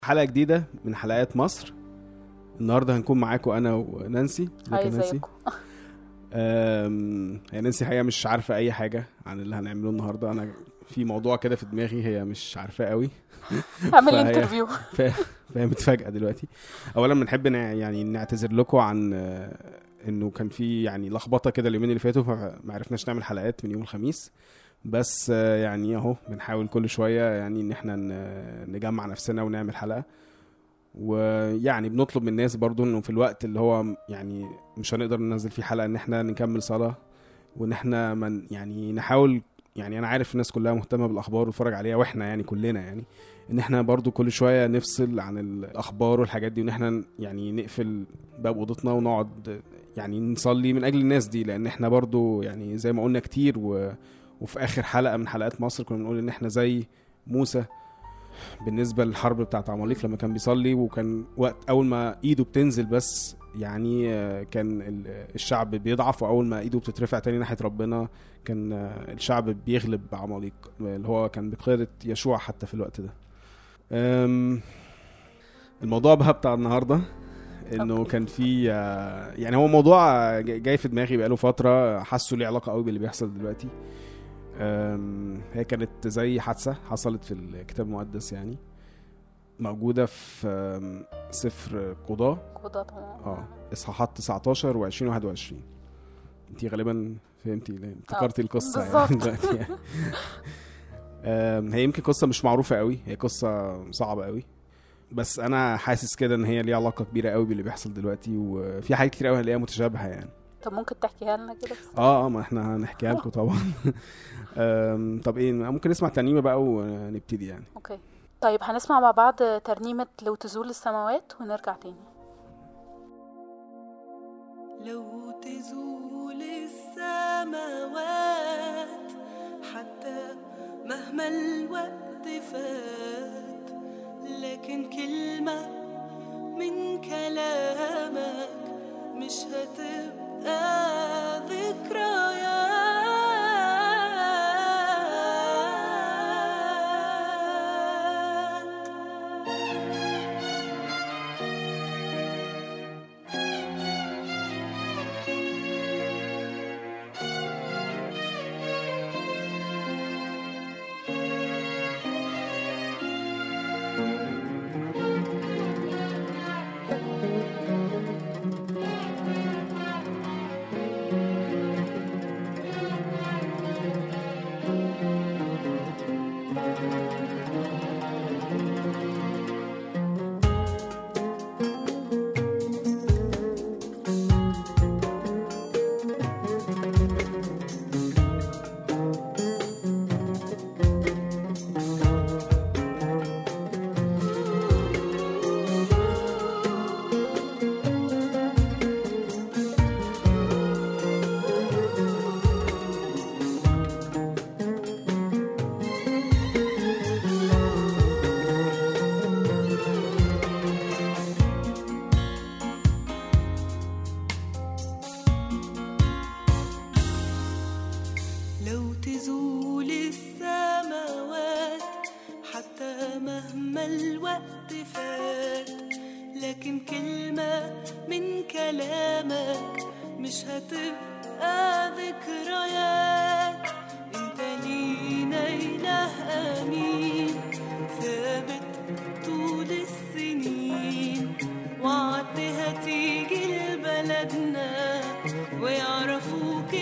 حلقه جديده من حلقات مصر النهارده هنكون معاكم انا ونانسي ازيك يا هاي نانسي ازيكم أم، هي نانسي حقيقه مش عارفه اي حاجه عن اللي هنعمله النهارده انا في موضوع كده في دماغي هي مش عارفاه قوي اعمل فهي- انترفيو ف- فهي متفاجئه دلوقتي اولا بنحب نع- يعني نعتذر لكم عن آه، انه كان في يعني لخبطه كده اليومين اللي فاتوا فما عرفناش نعمل حلقات من يوم الخميس بس آه، يعني اهو بنحاول كل شويه يعني ان احنا ن- نجمع نفسنا ونعمل حلقه ويعني بنطلب من الناس برضو انه في الوقت اللي هو يعني مش هنقدر ننزل فيه حلقه ان احنا نكمل صلاه وان احنا من يعني نحاول يعني انا عارف الناس كلها مهتمه بالاخبار وتتفرج عليها واحنا يعني كلنا يعني ان احنا برضو كل شويه نفصل عن الاخبار والحاجات دي وان احنا يعني نقفل باب اوضتنا ونقعد يعني نصلي من اجل الناس دي لان احنا برضو يعني زي ما قلنا كتير و... وفي اخر حلقه من حلقات مصر كنا بنقول ان احنا زي موسى بالنسبه للحرب بتاعت عماليق لما كان بيصلي وكان وقت اول ما ايده بتنزل بس يعني آه، كان ال- الشعب بيضعف واول ما ايده بتترفع تاني ناحيه ربنا كان آه، الشعب بيغلب عماليق اللي هو كان بقياده يشوع حتى في الوقت ده أم، الموضوع بقى بتاع النهارده انه أوكي. كان في آه، يعني هو موضوع آه، جاي جاي في دماغي بقاله فتره حاسه ليه علاقه قوي باللي بيحصل دلوقتي أم، هي كانت زي حادثه حصلت في الكتاب المقدس يعني موجوده في أم، سفر قضاه قضاة طبعا اه اصحاحات 19 و 20 21 انت غالبا فهمتي ليه افتكرتي القصه يعني بالظبط. دلوقتي يعني. آم، هي يمكن قصه مش معروفه قوي هي قصه صعبه قوي بس انا حاسس كده ان هي ليها علاقه كبيره قوي باللي بيحصل دلوقتي وفي حاجات كتير قوي هنلاقيها متشابهه يعني طب ممكن تحكيها لنا كده بس اه اه ما احنا هنحكيها لكم طبعا آم، طب ايه ممكن نسمع ترنيمه بقى ونبتدي يعني اوكي طيب هنسمع مع بعض ترنيمة لو تزول السماوات ونرجع تاني لو تزول السماوات حتى مهما الوقت فات لكن كلمة من كلامك مش هتبقى ذكريات لو تزول السماوات حتى مهما الوقت فات لكن كلمة من كلامك مش هتبقى ذكريات انت لينا إله أمين ثابت طول السنين وعدت هتيجي لبلدنا ويعرفوك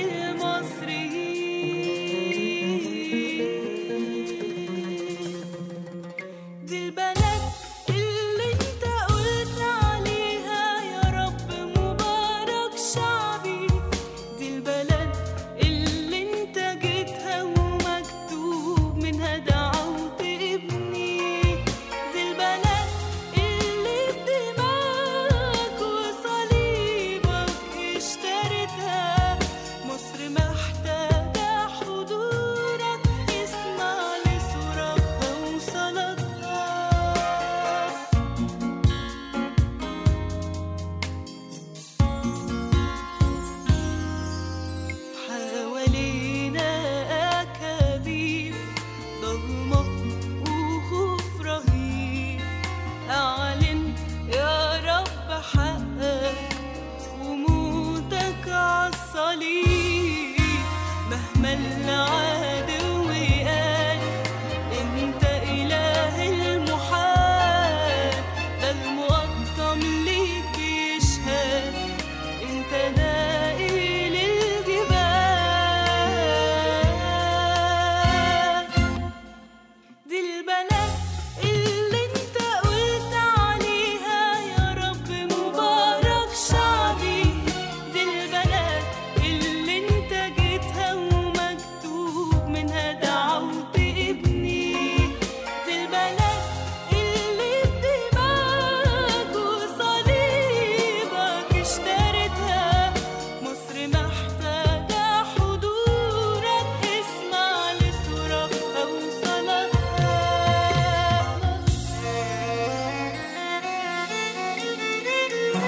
المصريين دي البلد اللي انت قلت عليها يا رب مبارك شعبي دي البلد اللي انت جيتها ومكتوب منها دعوت ابني دي البلد اللي بدماغك وصليبك اشتريتها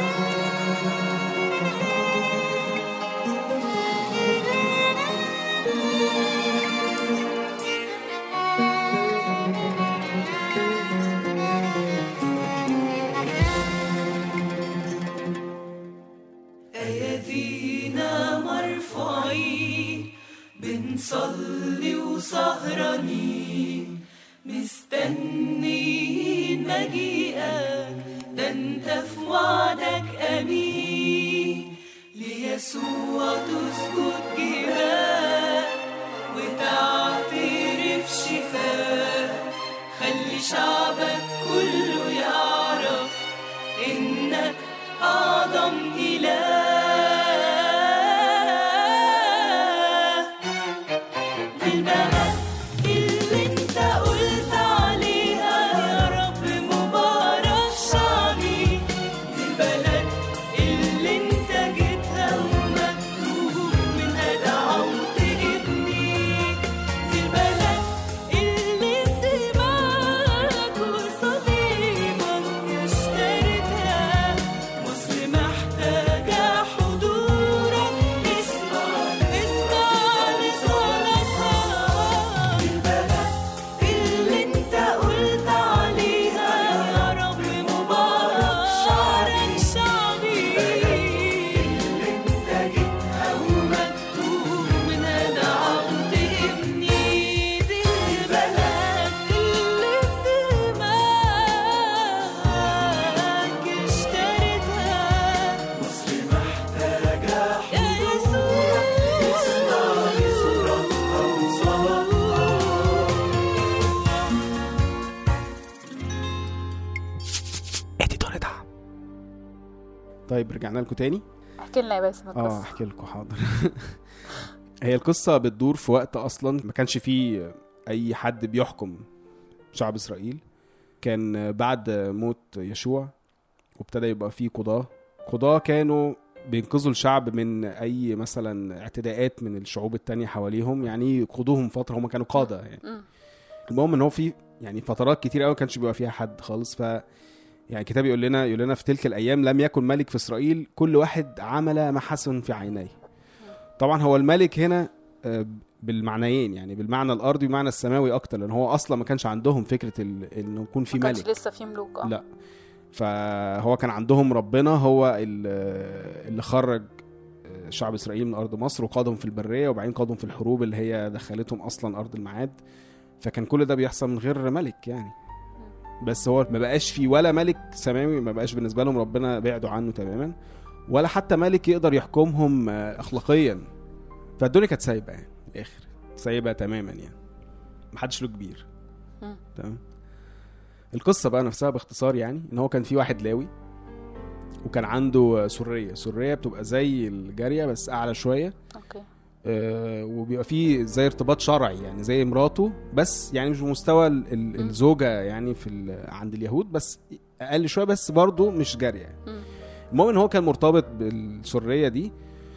أيدينا مرفوعين بنصلي وسهرانين مستنيين مجيئك ده انت في وعدك أمين ليسوع تسجد جبال وتعترف شفاء خلي شعبك كله يعرف إنك أعظم إله بالبلد اللي انت قلت عليها يا رب مبارك شعبي دي البلد اللي انت جيتها ومكتوب منها دعوت ابني دي البلد اللي دماغك وصليبك اشتريتها مصر محتاجة حضورك اسمع اسمع لصلاتها البلد اللي انت قلت عليها يا رب مبارك شعرك شعبي اللي انت جيتها ومكتوب منها دعوت ابني دي البلد اللي بدماغك اشتريتها مصر محتاجة يا يسوع اسمع لصراخها وصلاتها طيب رجعنا لكم تاني احكي لنا يا باسم اه القصه احكي لكم حاضر هي القصه بتدور في وقت اصلا ما كانش فيه اي حد بيحكم شعب اسرائيل كان بعد موت يشوع وابتدى يبقى فيه قضاه قضاه كانوا بينقذوا الشعب من اي مثلا اعتداءات من الشعوب التانية حواليهم يعني يقودوهم فتره هم كانوا قاده يعني مم. المهم ان هو في يعني فترات كتير قوي ما كانش بيبقى فيها حد خالص ف يعني الكتاب يقول لنا يقول لنا في تلك الايام لم يكن ملك في اسرائيل كل واحد عمل ما حسن في عينيه طبعا هو الملك هنا آه، بالمعنيين يعني بالمعنى الارضي والمعنى السماوي اكتر لان هو اصلا ما كانش عندهم فكره ال- انه يكون في ما كانش ملك لسه في ملوك اه لا فهو كان عندهم ربنا هو ال- اللي خرج شعب اسرائيل من ارض مصر وقادهم في البريه وبعدين قادهم في الحروب اللي هي دخلتهم اصلا ارض الميعاد فكان كل ده بيحصل من غير ملك يعني بس هو ما بقاش في ولا ملك سماوي ما بقاش بالنسبه لهم ربنا بعدوا عنه تماما ولا حتى ملك يقدر يحكمهم آه، اخلاقيا فالدنيا كانت سايبه يعني في الاخر سايبه تماما يعني محدش له كبير مم. تمام القصه بقى نفسها باختصار يعني ان هو كان في واحد لاوي وكان عنده سريه سريه بتبقى زي الجاريه بس اعلى شويه اوكي آه، وبيبقى فيه زي ارتباط شرعي يعني زي مراته بس يعني مش بمستوى ال- ال- مم. الزوجه يعني في ال- عند اليهود بس اقل شويه بس برضه مش جاريه يعني. مم. المهم ان هو كان مرتبط بالسريه دي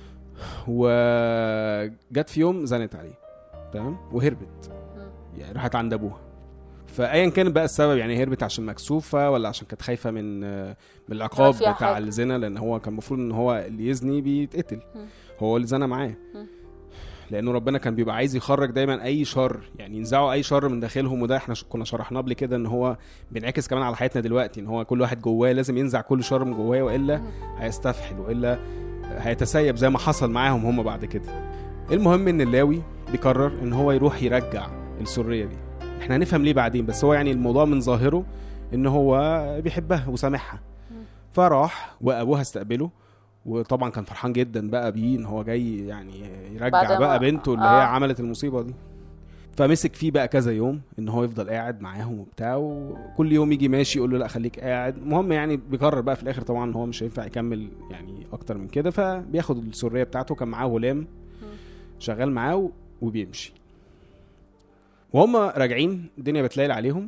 وجت في يوم زنت عليه تمام وهربت مم. يعني راحت عند ابوها فايا كان بقى السبب يعني هربت عشان مكسوفه ولا عشان كانت خايفه من من العقاب فيها بتاع حاجة. الزنا لان هو كان المفروض ان هو اللي يزني بيتقتل مم. هو اللي زنى معاه مم. لانه ربنا كان بيبقى عايز يخرج دايما اي شر يعني ينزعوا اي شر من داخلهم وده احنا ش- كنا شرحناه قبل كده ان هو بينعكس كمان على حياتنا دلوقتي ان هو كل واحد جواه لازم ينزع كل شر من جواه والا مم. هيستفحل والا هيتسيب زي ما حصل معاهم هم بعد كده المهم ان اللاوي بيقرر ان هو يروح يرجع السريه دي احنا هنفهم ليه بعدين بس هو يعني الموضوع من ظاهره ان هو بيحبها وسامحها مم. فراح وابوها استقبله وطبعا كان فرحان جدا بقى بيه ان هو جاي يعني يرجع بعد ما- بقى بنته اللي آه. هي عملت المصيبه دي فمسك فيه بقى كذا يوم ان هو يفضل قاعد معاهم وبتاع وكل يوم يجي ماشي يقول له لا خليك قاعد المهم يعني بيقرر بقى في الاخر طبعا ان هو مش هينفع يكمل يعني اكتر من كده فبياخد السريه بتاعته كان معاه غلام شغال معاه و- وبيمشي وهم راجعين الدنيا بتليل عليهم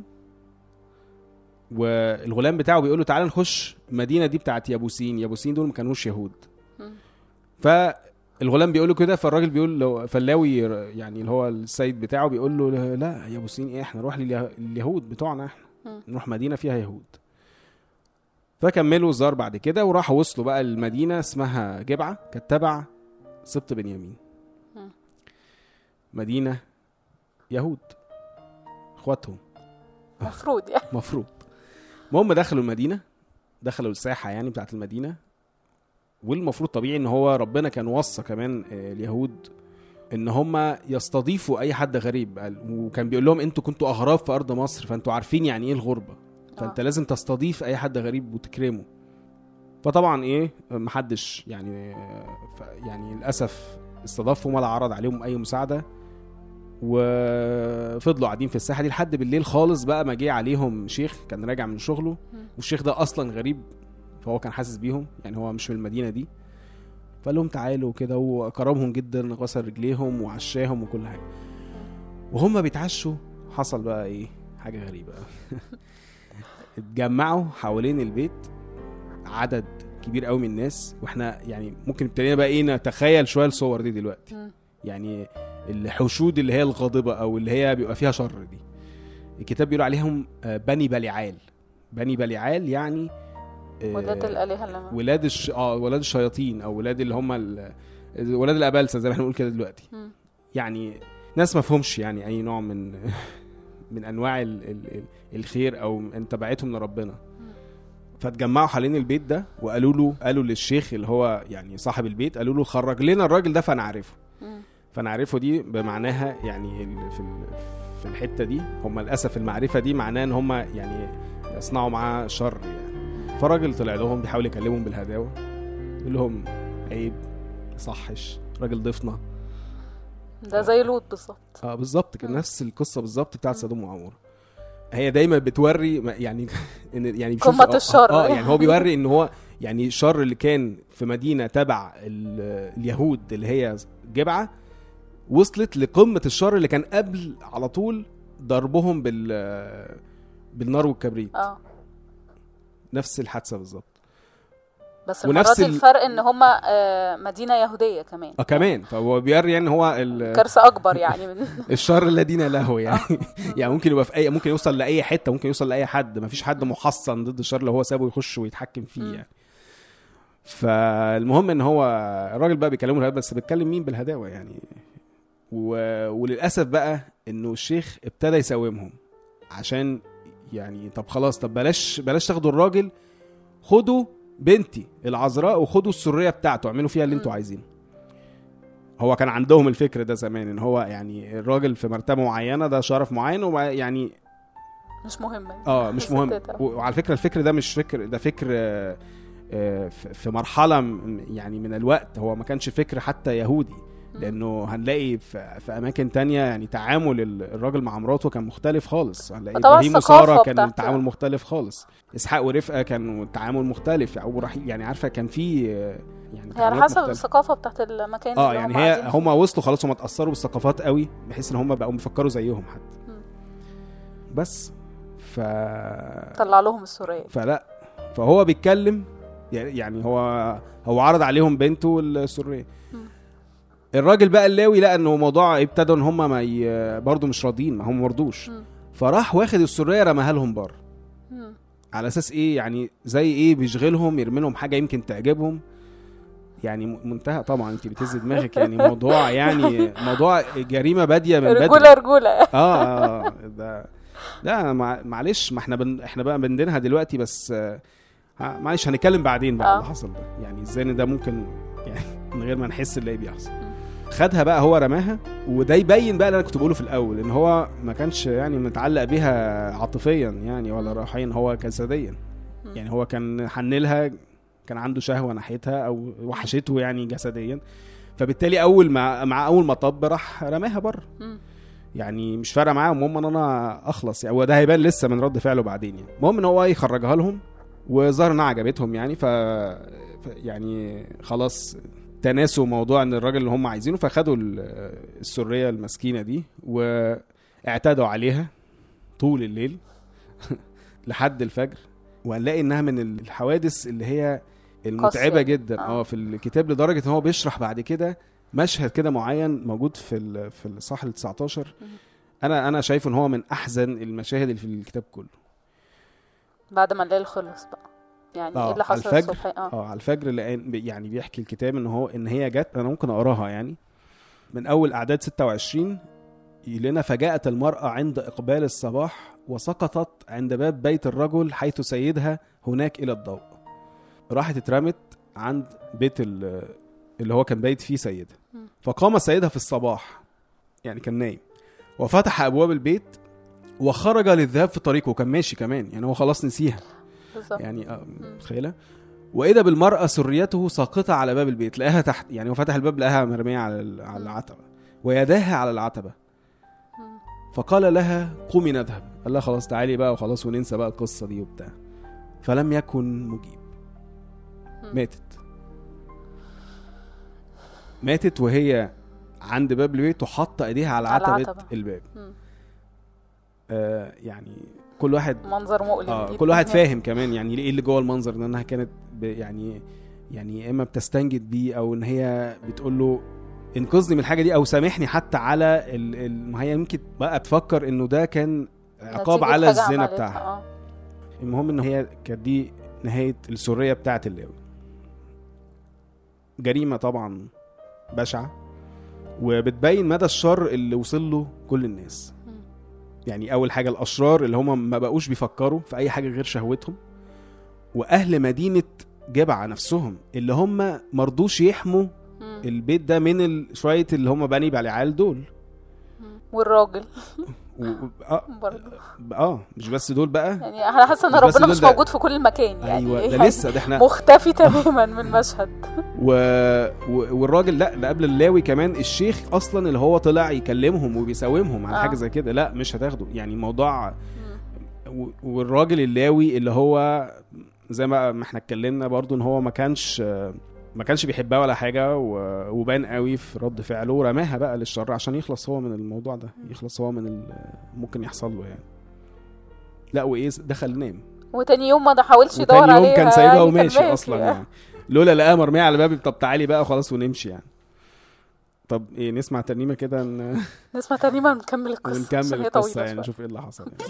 والغلام بتاعه بيقول له تعالى نخش المدينه دي بتاعت يابوسين يابوسين دول ما كانوش يهود مم. فالغلام بيقول له كده فالراجل بيقول له فاللاوي يعني اللي هو السيد بتاعه بيقول له لا يابوسين ايه احنا نروح لليه- لليهود بتوعنا احنا مم. نروح مدينه فيها يهود فكملوا الزار بعد كده وراحوا وصلوا بقى المدينه اسمها جبعه كانت تبع سبط بنيامين مم. مدينه يهود اخواتهم المفروض يعني مفروض المهم دخلوا المدينه دخلوا الساحه يعني بتاعت المدينه والمفروض طبيعي ان هو ربنا كان وصى كمان آه، اليهود ان هم يستضيفوا اي حد غريب قال- وكان بيقول لهم انتوا كنتوا اغراب في ارض مصر فانتوا عارفين يعني ايه الغربه فانت آه. لازم تستضيف اي حد غريب وتكرمه فطبعا ايه محدش يعني آه، ف- يعني للاسف استضافهم ولا عرض عليهم اي مساعده وفضلوا قاعدين في الساحه دي لحد بالليل خالص بقى ما جه عليهم شيخ كان راجع من شغله مم. والشيخ ده اصلا غريب فهو كان حاسس بيهم يعني هو مش من المدينه دي فقال لهم تعالوا كده وكرمهم جدا غسل رجليهم وعشاهم وكل حاجه وهم بيتعشوا حصل بقى ايه حاجه غريبه أوي. اتجمعوا حوالين البيت عدد كبير قوي من الناس واحنا يعني ممكن ابتدينا بقى ايه نتخيل شويه الصور دي دلوقتي مم. يعني الحشود اللي هي الغاضبه او اللي هي بيبقى فيها شر دي الكتاب بيقول عليهم آه، بني بليعال بني بليعال يعني آه، ولاد الآلهة اللي ولاد الش... اه ولاد الشياطين او ولاد اللي هم ال... ولاد الابالسه زي ما احنا بنقول كده دلوقتي مم. يعني ناس ما فهمش يعني اي نوع من من انواع ال... ال... ال- الخير او من تبعتهم لربنا فاتجمعوا حوالين البيت ده وقالوا له قالوا للشيخ اللي هو يعني صاحب البيت قالوا له خرج لنا الراجل ده فنعرفه مم. فنعرفه دي بمعناها يعني ال- في ال- في الحته دي هم للاسف المعرفه دي معناه ان هم يعني يصنعوا معاه شر يعني فالراجل طلع لهم بيحاول يكلمهم بالهداوه يقول لهم عيب صحش راجل ضيفنا ده زي لوط بالظبط اه بالظبط كان مم. نفس القصه بالظبط بتاعت مم. سدوم وعموره هي دايما بتوري ما- يعني ان يعني بيشوف- قمة آه، الشر. اه يعني هو بيوري ان هو يعني الشر اللي كان في مدينه تبع ال- اليهود اللي هي جبعه وصلت لقمه الشر اللي كان قبل على طول ضربهم بال بالنار والكبريت اه نفس الحادثه بالظبط بس ونفس المرة دي ال- الفرق ان هما آه، مدينة يهودية كمان اه كمان فهو بيوري يعني هو ال- كارثة اكبر يعني من الشر الذين له يعني يعني ممكن يبقى في اي ممكن يوصل لاي حته ممكن يوصل لاي حد ما فيش حد محصن ضد الشر اللي هو سابه يخش ويتحكم فيه مم. يعني فالمهم ان هو الراجل بقى بيكلمه الهداوة، بس بيتكلم مين بالهداوه يعني و... وللاسف بقى انه الشيخ ابتدى يساومهم عشان يعني طب خلاص طب بلاش بلاش تاخدوا الراجل خدوا بنتي العذراء وخدوا السريه بتاعته اعملوا فيها اللي انتوا مم. عايزينه هو كان عندهم الفكر ده زمان ان هو يعني الراجل في مرتبه معينه ده شرف معين ويعني مش مهم اه مش مهم ستات، آه. و- وعلى فكره الفكر ده مش فكر ده فكر آه، آه، ف- في مرحله م- يعني من الوقت هو ما كانش فكر حتى يهودي لانه هنلاقي في, في اماكن تانية يعني تعامل ال- الراجل مع مراته كان مختلف خالص هنلاقي طبعا ابراهيم الثقافة وساره كان بتاعت- التعامل مختلف خالص اسحاق ورفقه كان التعامل مختلف او رحيل يعني عارفه كان في آه، يعني هي على تعاملات حسب مختلفة. الثقافة بتاعت المكان اه اللي يعني هما هي قاعدين فيه. هم وصلوا خلاص هم اتاثروا بالثقافات قوي بحيث ان هم بقوا بيفكروا زيهم حتى مم. بس ف طلع لهم السورية فلا فهو بيتكلم يعني يعني هو هو عرض عليهم بنته السريه مم. الراجل بقى اللاوي لقى انه موضوع ابتدوا ان هم ما ي... برضه مش راضيين ما هم مرضوش مم. فراح واخد السريه رماها لهم بره مم. على اساس ايه يعني زي ايه بيشغلهم يرمي لهم حاجه يمكن تعجبهم يعني م- منتهى طبعا انت بتهز دماغك يعني موضوع يعني موضوع جريمه باديه من بدري رجولة رجولة اه آه، ده لا مع- معلش ما احنا بن... احنا بقى بندينها دلوقتي بس آه، ها- معلش هنتكلم بعدين بقى آه. اللي حصل ده يعني ازاي ان ده ممكن يعني من غير ما نحس اللي بيحصل خدها بقى هو رماها وده يبين بقى اللي انا كنت بقوله في الاول ان هو ما كانش يعني متعلق بيها عاطفيا يعني ولا روحيا هو جسديا مم. يعني هو كان حنلها كان عنده شهوه ناحيتها او وحشته يعني جسديا فبالتالي اول ما مع اول ما طب راح رماها بره مم. يعني مش فارقه معاه المهم ان انا اخلص يعني وده هيبان لسه من رد فعله بعدين يعني المهم ان هو ايه خرجها لهم وظهر انها عجبتهم يعني ف... ف يعني خلاص تناسوا موضوع ان الراجل اللي هم عايزينه فخدوا ال- السريه المسكينه دي واعتادوا عليها طول الليل لحد الفجر وهنلاقي انها من الحوادث اللي هي المتعبه قاسية. جدا آه. اه في الكتاب لدرجه ان هو بيشرح بعد كده مشهد كده معين موجود في ال- في الاصحاح ال 19 مم. انا انا شايف ان هو من احزن المشاهد اللي في الكتاب كله بعد ما الليل خلص بقى يعني آه، ايه اللي على حصل الفجر الصبح اه اه على الفجر لقان يعني بيحكي الكتاب ان هو ان هي جت انا ممكن اقراها يعني من اول اعداد 26 لنا فجاءت المرأة عند إقبال الصباح وسقطت عند باب بيت الرجل حيث سيدها هناك إلى الضوء راحت اترمت عند بيت ال- اللي هو كان بايت فيه سيدها مم. فقام سيدها في الصباح يعني كان نايم وفتح أبواب البيت وخرج للذهاب في طريقه كان ماشي كمان يعني هو خلاص نسيها بالظبط يعني آه، متخيله واذا بالمراه سريته ساقطه على باب البيت لقاها تحت يعني هو فتح الباب لقاها مرميه على ال- على العتبه ويداها على العتبه مم. فقال لها قومي نذهب قال لها خلاص تعالي بقى وخلاص وننسى بقى القصه دي وبتاع فلم يكن مجيب مم. ماتت ماتت وهي عند باب البيت وحاطه ايديها على على عتبه العتبة. الباب مم. آه يعني كل واحد منظر مؤلم اه جداً كل واحد يعني. فاهم كمان يعني ايه اللي جوه المنظر ده انها كانت ب يعني يعني يا اما بتستنجد بيه او ان هي بتقول له انقذني من الحاجه دي او سامحني حتى على ال... ال... ما هي يمكن بقى تفكر انه ده كان عقاب نتيجة على حاجة الزنا عملتها، بتاعها اه المهم ان هي كانت دي نهايه السريه بتاعه اللاوي جريمه طبعا بشعه وبتبين مدى الشر اللي وصل له كل الناس مم. يعني اول حاجه الاشرار اللي هم ما بقوش بيفكروا في اي حاجه غير شهوتهم واهل مدينه جبعه نفسهم اللي هم مرضوش يحموا مم. البيت ده من ال- شويه اللي هم بني بالعيال دول مم. والراجل و... و- آه, برضه اه مش بس دول بقى يعني انا حاسه ان مش بس ربنا دول مش ده- موجود في كل مكان يعني ايوه ده يعني لسه ده احنا مختفي تماما من المشهد و... و... والراجل لا ده قبل اللاوي كمان الشيخ اصلا اللي هو طلع يكلمهم وبيساومهم على آه. حاجه زي كده لا مش هتاخده يعني الموضوع مم. و- والراجل اللاوي اللي هو زي ما ما احنا اتكلمنا برضو ان هو ما كانش ما كانش بيحبها ولا حاجه و- وبان قوي في رد فعله ورماها بقى للشر عشان يخلص هو من الموضوع ده يخلص هو من ال- ممكن يحصل له يعني لا وايه دخل نام وتاني يوم ما حاولش يدور وتاني عليها يوم كان سايبها يعني وماشي ماشي. اصلا يعني لولا لقاها مرميه على بابي طب تعالي بقى خلاص ونمشي يعني طب ايه نسمع ترنيمه كده ن- نسمع ترنيمه ونكمل القصه عشان ونكمل هي القصه طويلة يعني شوية. نشوف ايه اللي حصل يعني.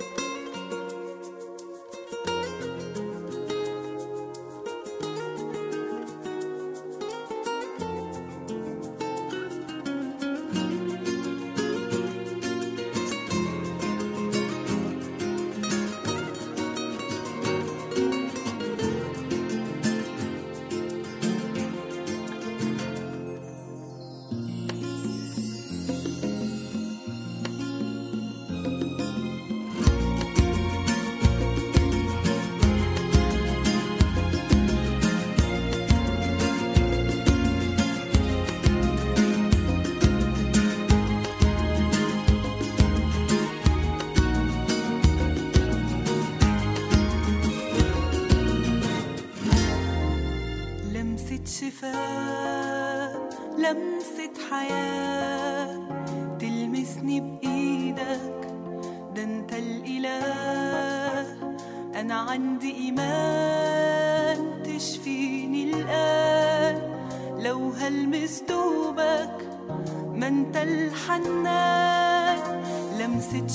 لمسة شفاء لمسة حياة تلمسني بإيدك ده انت الإله أنا عندي إيمان تشفيني الآن لو هلمس دوبك ما انت الحنان لمسة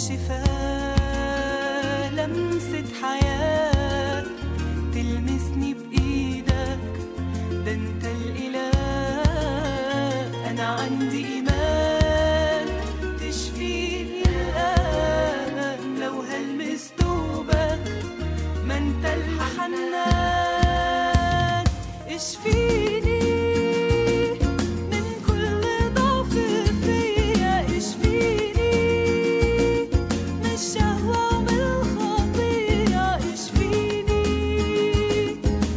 شفاء لمسة حياة تلمسني بإيدك ده انت الإله أنا عندي إيمان تشفيني الآن لو هلمس دوبك ما انت الحنان اشفيني من كل ضعف فيا اشفيني من الشهوة ومن الخطية اشفيني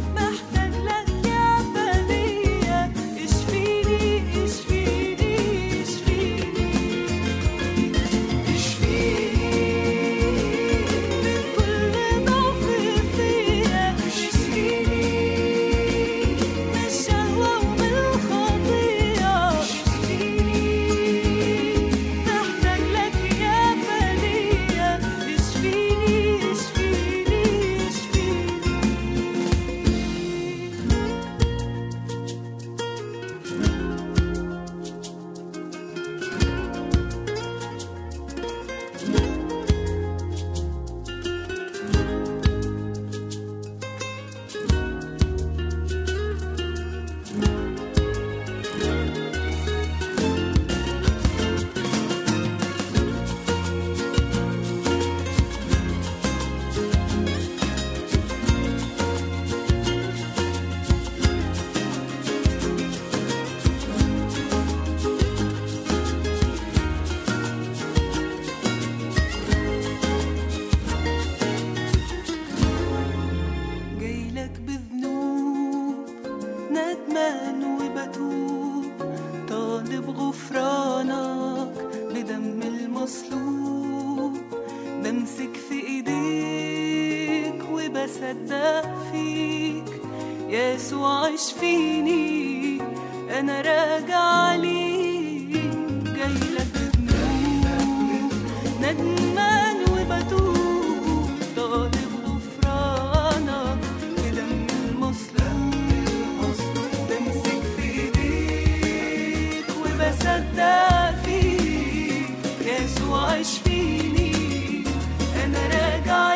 بصدق فيك يسوع اشفيني انا راجع ليك جاي لك بذنوب ندمان وبتوب طالب غفرانك بدم المصلوب بمسك في ايديك وبصدق فيك يسوع اشفيني انا راجع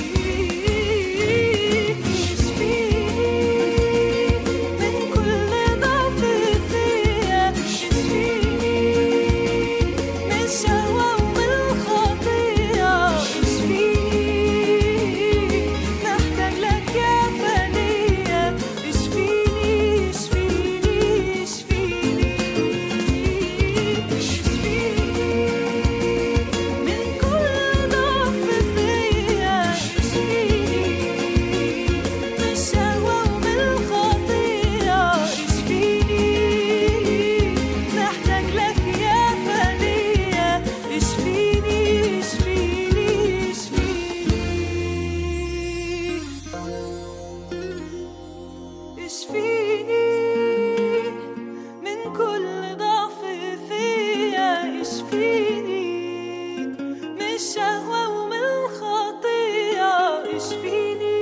ليك اشفيني من كل ضعف فيا اشفيني من الشهوة ومن الخطية اشفيني محتاج لك يا فدية اشفيني اشفيني اشفيني اشفيني من كل ضعف فيا اشفيني من الشهوة ومن الخطية اشفيني محتاج لك يا فدية اشفيني اشفيني اشفيني اشفيني من كل ضعف فيا اشفيني من الشهوة ومن الخطية اشفيني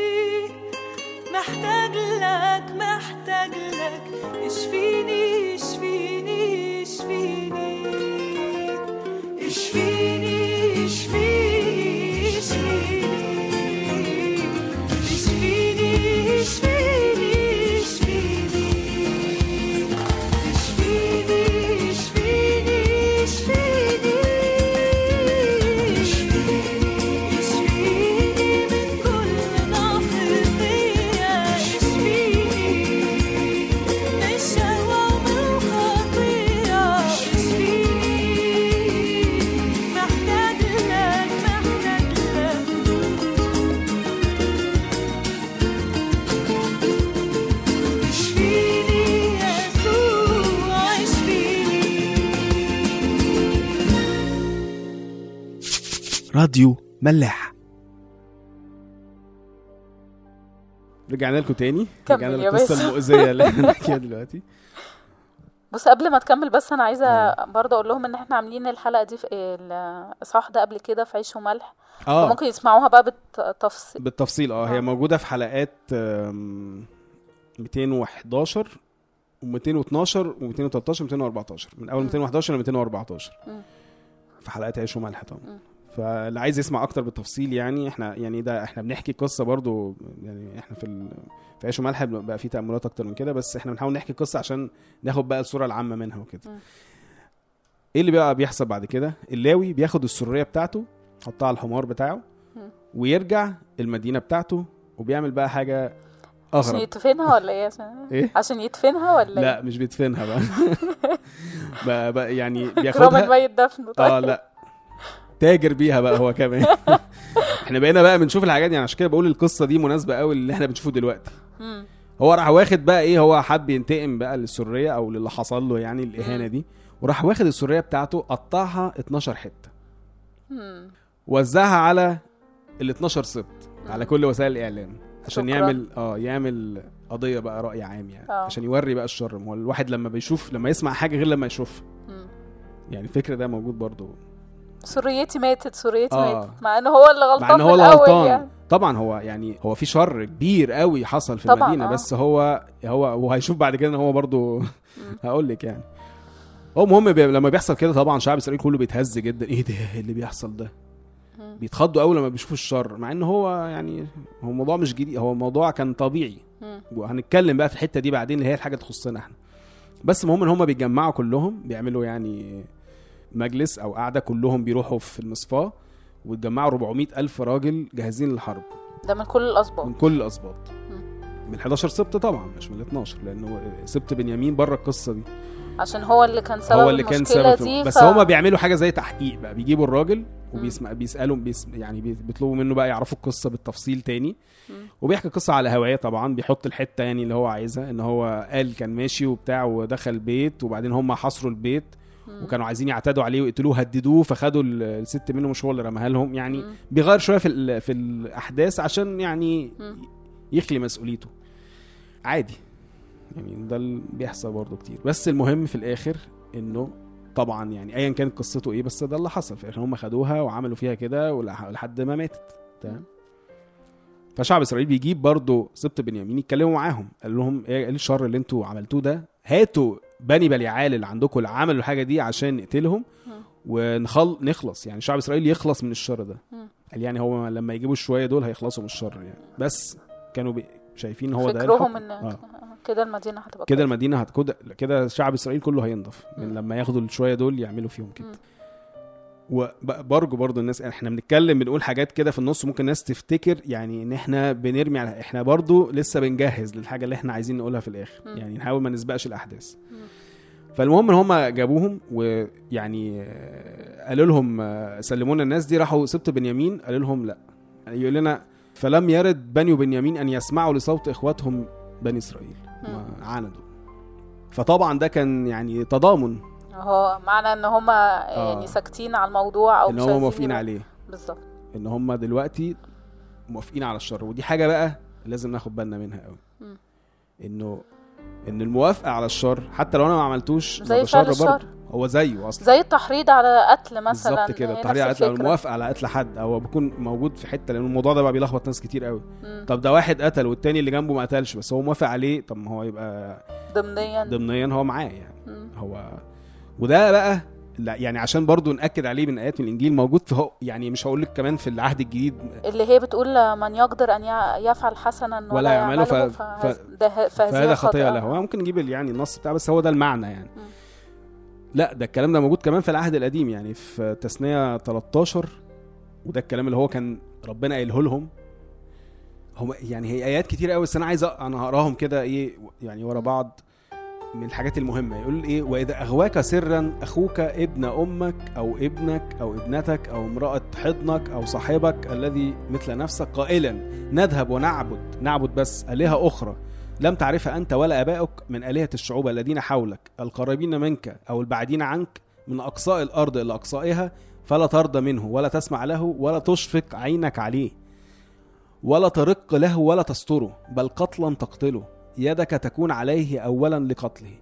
محتاج لك محتاج لك اشفيني اشفيني اشفيني اشفيني اشفيني اشفيني اشفيني اشفيني اشفيني اشفيني اشفيني اشفيني اشفيني من كل ضعف فيا اشفيني من الشهوة ومن الخطية اشفيني محتاج لك محتاج لك اشفيني يسوع اشفيني راديو ملاح رجعنا لكم تاني كمل رجعنا يا للقصه باسم. المؤذيه اللي احنا بنحكيها دلوقتي بص قبل ما تكمل بس انا عايزه برضه اقول لهم ان احنا عاملين الحلقه دي في الاصحاح ده قبل كده في عيش وملح اه وممكن يسمعوها بقى بالتفصيل بالتفصيل اه هي آه. موجوده في حلقات آم، 211 و212 و213 و214 من اول مم. 211 ل 214 مم. في حلقات عيش وملح طبعا مم. فاللي عايز يسمع اكتر بالتفصيل يعني احنا يعني ده احنا بنحكي قصه برضو يعني احنا في ال... في عيش وملح بقى في تاملات اكتر من كده بس احنا بنحاول نحكي قصه عشان ناخد بقى الصوره العامه منها وكده مم. ايه اللي بقى بيحصل بعد كده اللاوي بياخد السريه بتاعته يحطها على الحمار بتاعه مم. ويرجع المدينه بتاعته وبيعمل بقى حاجه عشان اغرب يدفنها ولا ايه عشان ايه عشان يدفنها ولا لا مش بيدفنها بقى بقى, بقى يعني كرام بياخدها الميت دفنه طيب اه لا تاجر بيها بقى هو كمان احنا بقينا بقى بنشوف الحاجات دي يعني عشان كده بقول القصه دي مناسبه قوي اللي احنا بنشوفه دلوقتي مم. هو راح واخد بقى ايه هو حب ينتقم بقى للسريه او للي حصل له يعني الاهانه دي وراح واخد السريه بتاعته قطعها 12 حته مم. وزعها على ال 12 سبط على كل وسائل الاعلام عشان شكراً. يعمل اه يعمل قضيه بقى راي عام يعني آه. عشان يوري بقى الشر ما هو الواحد لما بيشوف لما يسمع حاجه غير لما يشوفها مم. يعني الفكر ده موجود برضو سريتي ماتت سريتي آه. ماتت مع ان هو اللي غلطان مع ان هو من اللي الاول غلطان يعني طبعا هو يعني هو في شر كبير قوي حصل في طبعاً، المدينه آه. بس هو هو وهيشوف بعد كده ان هو برضو هقول لك يعني هو المهم بي... لما بيحصل كده طبعا شعب اسرائيل كله بيتهز جدا ايه ده إيه اللي بيحصل ده مم. بيتخضوا اول لما بيشوفوا الشر مع ان هو يعني هو الموضوع مش جديد هو الموضوع كان طبيعي مم. وهنتكلم بقى في الحته دي بعدين اللي هي الحاجه تخصنا احنا بس المهم ان هم بيتجمعوا كلهم بيعملوا يعني مجلس او قعده كلهم بيروحوا في المصفاه ويتجمعوا 400 الف راجل جاهزين للحرب ده من كل الاسباط من كل الاسباط مم. من 11 سبط طبعا مش من ال 12 لانه سبط بنيامين بره القصه دي عشان هو اللي كان سبب هو اللي كان المشكله سبب دي في... بس ف... هما بيعملوا حاجه زي تحقيق بقى بيجيبوا الراجل وبيسمع بيسالوا بيس... يعني بي- بيطلبوا منه بقى يعرفوا القصه بالتفصيل تاني مم. وبيحكي القصه على هوايه طبعا بيحط الحته يعني اللي هو عايزها ان هو قال كان ماشي وبتاع ودخل بيت وبعدين هم حصروا البيت مم. وكانوا عايزين يعتدوا عليه ويقتلوه هددوه فخدوا ال- الست منه مش هو اللي رماها لهم يعني مم. بيغير شويه في ال- في الاحداث عشان يعني مم. يخلي مسؤوليته عادي يعني ده اللي بيحصل برضه كتير بس المهم في الاخر انه طبعا يعني ايا كانت قصته ايه بس ده اللي حصل في الاخر هم خدوها وعملوا فيها كده ولح- لحد ما ماتت تمام فشعب اسرائيل بيجيب برضه سبط بنيامين يتكلموا معاهم قال لهم ايه إيه الشر اللي انتوا عملتوه ده هاتوا بني بليعال اللي عندكم اللي عملوا الحاجه دي عشان نقتلهم مم. ونخل نخلص يعني شعب اسرائيل يخلص من الشر ده مم. قال يعني هو لما يجيبوا الشويه دول هيخلصوا من الشر يعني بس كانوا بي... شايفين هو ده فكرهم الحكم. ان آه. كده المدينه هتبقى كده كويسة. المدينه هتكون كده شعب اسرائيل كله هينضف من مم. لما ياخدوا الشويه دول يعملوا فيهم كده مم. وبرجو برضو الناس احنا بنتكلم بنقول حاجات كده في النص ممكن الناس تفتكر يعني ان احنا بنرمي على احنا برضو لسه بنجهز للحاجه اللي احنا عايزين نقولها في الاخر مم. يعني نحاول ما نسبقش الاحداث مم. فالمهم ان هم جابوهم ويعني آه، قالوا لهم آه، سلمونا الناس دي راحوا سبط بنيامين قالوا لهم لا يقول لنا فلم يرد بني بنيامين ان يسمعوا لصوت اخواتهم بني اسرائيل ما عاندوا فطبعا ده كان يعني تضامن هو معنى ان هم يعني ساكتين على الموضوع او ان مش هم عايزين موافقين يبقوا- عليه بالظبط ان هم دلوقتي موافقين على الشر ودي حاجه بقى لازم ناخد بالنا منها قوي مم. انه ان الموافقه على الشر حتى لو انا ما عملتوش ما زي ده فعل شر الشر. برضه هو زيه اصلا زي التحريض على قتل مثلا بالظبط كده هي التحريض على نفس قتل او الفكرة. الموافقه على قتل حد او بيكون موجود في حته لان الموضوع ده بقى بيلخبط ناس كتير قوي مم. طب ده واحد قتل والتاني اللي جنبه ما قتلش بس هو موافق عليه طب ما هو يبقى ضمنيا ضمنيا هو معاه يعني مم. هو وده بقى لا يعني عشان برضو ناكد عليه من ايات من الانجيل موجود في هو يعني مش هقول لك كمان في العهد الجديد اللي هي بتقول من يقدر ان ي- يفعل حسنا ولا, ولا يعمله يعمله ف- فهذا- ف- ده- فهذا خطيئه له هو ممكن نجيب ال- يعني النص بتاع بس هو ده المعنى يعني مم. لا ده الكلام ده موجود كمان في العهد القديم يعني في تثنية 13 وده الكلام اللي هو كان ربنا قايله لهم هم يعني هي ايات كتير قوي بس انا عايز أ- انا هقراهم كده ايه يعني ورا بعض من الحاجات المهمه يقول ايه واذا اغواك سرا اخوك ابن امك او ابنك او ابنتك او امراه حضنك او صاحبك الذي مثل نفسك قائلا نذهب ونعبد نعبد بس الهه اخرى لم تعرفها انت ولا ابائك من الهه الشعوب الذين حولك القريبين منك او البعيدين عنك من اقصاء الارض الى اقصائها فلا ترضى منه ولا تسمع له ولا تشفق عينك عليه ولا ترق له ولا تستره بل قتلا تقتله يدك تكون عليه اولا لقتله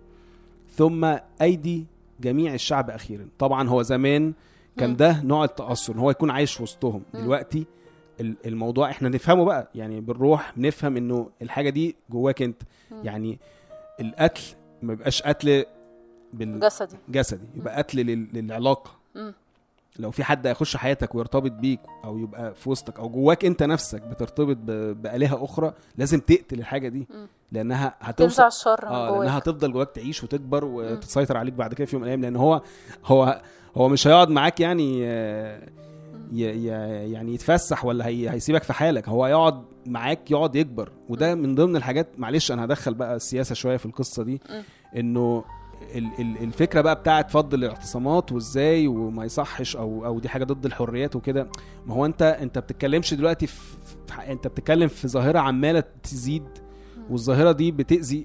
ثم ايدي جميع الشعب اخيرا طبعا هو زمان كان مم. ده نوع التاثر ان هو يكون عايش في وسطهم مم. دلوقتي ال- الموضوع احنا نفهمه بقى يعني بالروح نفهم انه الحاجه دي جواك انت مم. يعني القتل ما يبقاش قتل بالجسدي جسدي يبقى قتل لل- للعلاقه مم. لو في حد هيخش حياتك ويرتبط بيك او يبقى في وسطك او جواك انت نفسك بترتبط ب- بالهه اخرى لازم تقتل الحاجه دي مم. لانها تنزع هتوصل الشر من اه لانها جواك هتفضل جواك تعيش وتكبر وتسيطر عليك بعد كده في يوم من الايام لان هو هو هو مش هيقعد معاك يعني آه، ي- ي- يعني يتفسح ولا هي هيسيبك في حالك هو هيقعد معاك يقعد يكبر وده من ضمن الحاجات معلش انا هدخل بقى السياسه شويه في القصه دي مم. انه ال- ال- الفكره بقى بتاعت فضل الاعتصامات وازاي وما يصحش او او دي حاجه ضد الحريات وكده ما هو انت انت بتتكلمش دلوقتي في في ح- انت بتتكلم في ظاهره عماله تزيد والظاهره دي بتاذي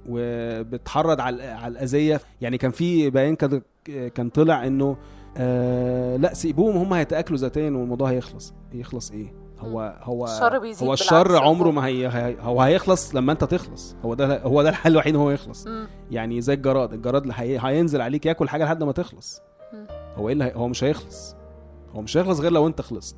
وبتحرض على على الاذيه يعني كان في بيان كان كان طلع انه آه لا سيبوهم هم هيتاكلوا ذاتيا والموضوع هيخلص يخلص ايه هو هو الشر بيزيد هو الشر بالعكس. عمره ما هي هي- هو هيخلص لما انت تخلص هو ده هو ده الحل الوحيد إن هو يخلص مم. يعني زي الجراد الجراد اللي هي... هينزل عليك ياكل حاجه لحد ما تخلص مم. هو ايه اللي هي... هو مش هيخلص هو مش هيخلص غير لو انت خلصت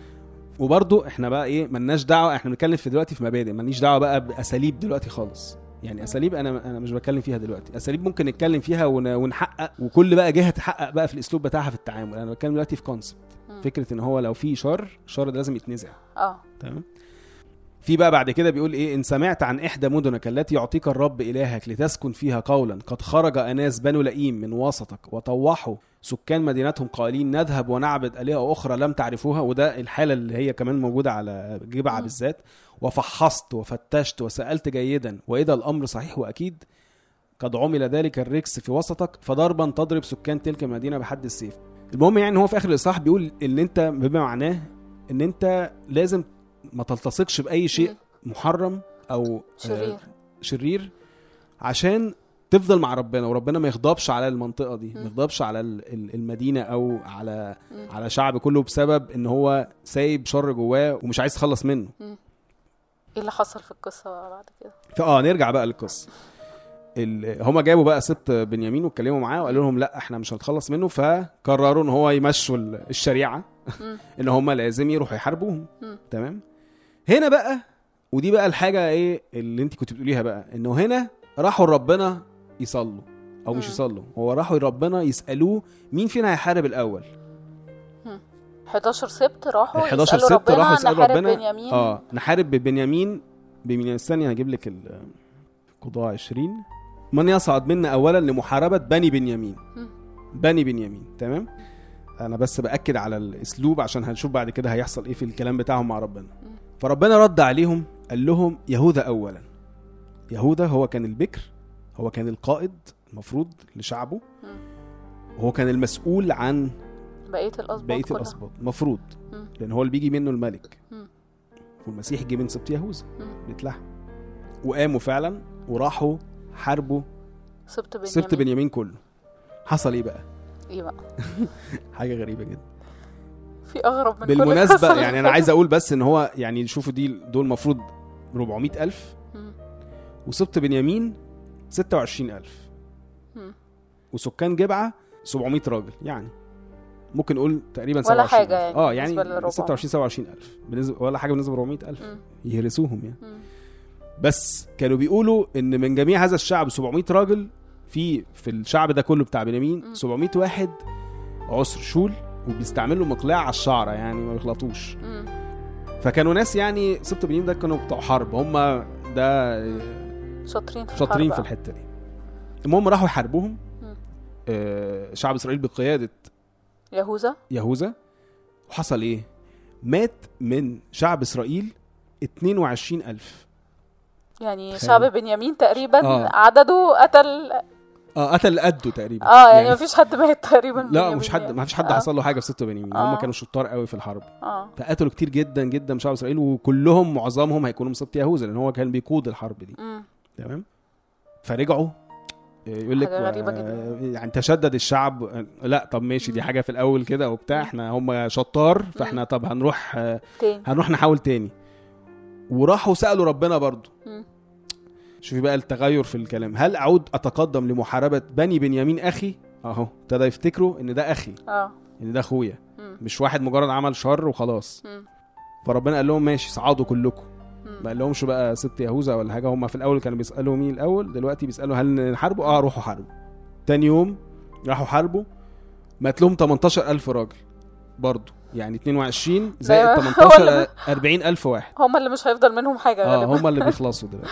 وبرضو احنا بقى ايه ملناش دعوه احنا بنتكلم في دلوقتي في مبادئ مالنيش دعوه بقى باساليب دلوقتي خالص يعني اساليب انا انا مش بتكلم فيها دلوقتي اساليب ممكن نتكلم فيها ون... ونحقق وكل بقى جهه تحقق بقى في الاسلوب بتاعها في التعامل انا بتكلم دلوقتي في كونسبت مم. فكره ان هو لو في شر الشر ده لازم يتنزع اه تمام في بقى بعد كده بيقول ايه ان سمعت عن احدى مدنك التي يعطيك الرب الهك لتسكن فيها قولا قد خرج اناس بنو لئيم من وسطك وطوحوا سكان مدينتهم قائلين نذهب ونعبد الهه اخرى لم تعرفوها وده الحاله اللي هي كمان موجوده على جبعه مم. بالذات وفحصت وفتشت وسالت جيدا واذا الامر صحيح واكيد قد عمل ذلك الركس في وسطك فضربا تضرب سكان تلك المدينه بحد السيف المهم يعني إن هو في اخر الاصحاح بيقول ان انت بما معناه ان انت لازم ما تلتصقش باي شيء مم. محرم او شرير آه، شرير عشان تفضل مع ربنا وربنا ما يغضبش على المنطقه دي مم. ما يغضبش على ال- ال- المدينه او على مم. على شعب كله بسبب ان هو سايب شر جواه ومش عايز يتخلص منه ايه اللي حصل في القصه بعد كده فاه نرجع بقى للقصه ال- هما جابوا بقى ست بنيامين واتكلموا معاه وقالوا لهم لا احنا مش هنتخلص منه فقرروا ان هو يمشوا ال- الشريعه مم. ان هما لازم يروحوا يحاربوهم مم. تمام هنا بقى ودي بقى الحاجه ايه اللي انت كنت بتقوليها بقى انه هنا راحوا لربنا يصلوا او مش مم. يصلوا هو راحوا لربنا يسالوه مين فينا هيحارب الاول 11 سبت راحوا ال 11 يسألوا سبت ربنا راحوا يسالوا نحارب ربنا بنيامين اه نحارب ببنيامين ببنيامين استني هجيب لك ال- قضاء 20 من يصعد منا اولا لمحاربه بني بنيامين مم. بني بنيامين تمام انا بس باكد على الاسلوب عشان هنشوف بعد كده هيحصل ايه في الكلام بتاعهم مع ربنا فربنا رد عليهم قال لهم يهوذا اولا يهوذا هو كان البكر هو كان القائد المفروض لشعبه مم. وهو كان المسؤول عن بقيه الاسباط بقيه كلها. الاسباط المفروض مم. لان هو اللي بيجي منه الملك مم. والمسيح جه من سبط يهوذا مم. بيت لحم وقاموا فعلا وراحوا حاربوا سبت بنيامين سبط بنيامين كله حصل ايه بقى ايه بقى حاجه غريبه جدا في اغرب من كل بالمناسبه القصص يعني انا عايز اقول بس ان هو يعني شوفوا دي دول المفروض 400 الف مم. وسبط بنيامين 26 الف مم. وسكان جبعه 700 راجل يعني ممكن نقول تقريبا ولا 27 حاجة يعني اه بالنسبة يعني للربع. 26 27 الف بالنسبه ولا حاجه بالنسبه ل 400 الف مم. يهرسوهم يعني مم. بس كانوا بيقولوا ان من جميع هذا الشعب 700 راجل في في الشعب ده كله بتاع بنيامين مم. 700 واحد عسر شول وبيستعملوا مقلاع على الشعره يعني ما بيخلطوش مم. فكانوا ناس يعني سبط بنيامين ده كانوا بتوع حرب هم ده شاطرين في شاطرين في الحرب. الحته دي المهم راحوا يحاربوهم مم. آه، شعب اسرائيل بقياده يهوذا يهوذا وحصل ايه مات من شعب اسرائيل 22000 يعني تخيل. شعب بنيامين تقريبا آه. عدده قتل اه قتل قده تقريبا اه يعني, مفيش حد مات تقريبا لا بنيامين مش حد يعني. ما فيش حد آه. حصل له حاجه في ست بنيامين آه. هم كانوا شطار قوي في الحرب اه فقتلوا كتير جدا جدا من شعب اسرائيل وكلهم معظمهم هيكونوا من سبط يهوذا لان هو كان بيقود الحرب دي مم. تمام فرجعوا يقول لك حاجة غريبة آه، يعني تشدد الشعب آه، لا طب ماشي دي حاجه في الاول كده وبتاع احنا هم شطار فاحنا طب هنروح آه، تاني هنروح نحاول تاني وراحوا سالوا ربنا برضو مم. شوفي بقى التغير في الكلام هل اعود اتقدم لمحاربه بني بنيامين اخي اهو ابتدى يفتكروا ان ده اخي اه ان ده اخويا مم. مش واحد مجرد عمل شر وخلاص مم. فربنا قال لهم ماشي صعدوا كلكم مم. ما قال لهمش بقى ست يهوذا ولا حاجه هم في الاول كانوا بيسالوا مين الاول دلوقتي بيسالوا هل نحاربوا اه روحوا حاربوا تاني يوم راحوا حاربوا مات لهم 18000 راجل برضو يعني 22 زائد ده هو 18 اللي- 40000 واحد هم اللي مش هيفضل منهم حاجه اه غالبا هم اللي بيخلصوا دلوقتي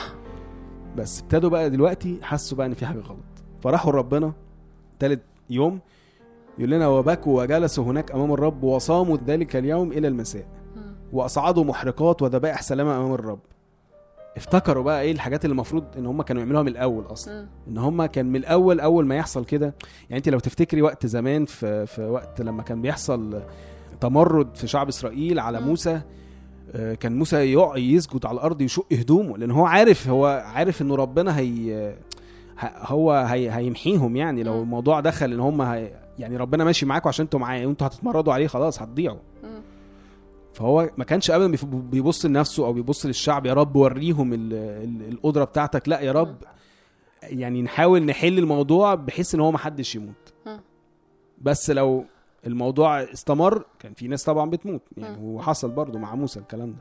بس ابتدوا بقى دلوقتي حسوا بقى ان في حاجه غلط فراحوا لربنا تالت يوم يقول لنا وبكوا وجلسوا هناك امام الرب وصاموا ذلك اليوم الى المساء مم. واصعدوا محرقات وذبائح سلامه امام الرب افتكروا بقى ايه الحاجات اللي المفروض ان هم كانوا يعملوها من الاول اصلا مم. ان هم كان من الاول اول ما يحصل كده يعني انت لو تفتكري وقت زمان في في وقت لما كان بيحصل تمرد في شعب اسرائيل على مم. موسى آه، كان موسى يقع يسجد على الارض يشق هدومه لان هو عارف هو عارف انه ربنا هي ه- هو هي هيمحيهم يعني لو مم. الموضوع دخل ان هم هي يعني ربنا ماشي معاكم عشان انتوا معايا وانتوا هتتمردوا عليه خلاص هتضيعوا مم. فهو ما كانش ابدا بيف- بيبص لنفسه او بيبص للشعب يا رب وريهم ال- ال- القدره بتاعتك لا يا رب يعني نحاول نحل الموضوع بحيث ان هو ما حدش يموت مم. بس لو الموضوع استمر كان في ناس طبعا بتموت يعني مم. وحصل برضو مع موسى الكلام ده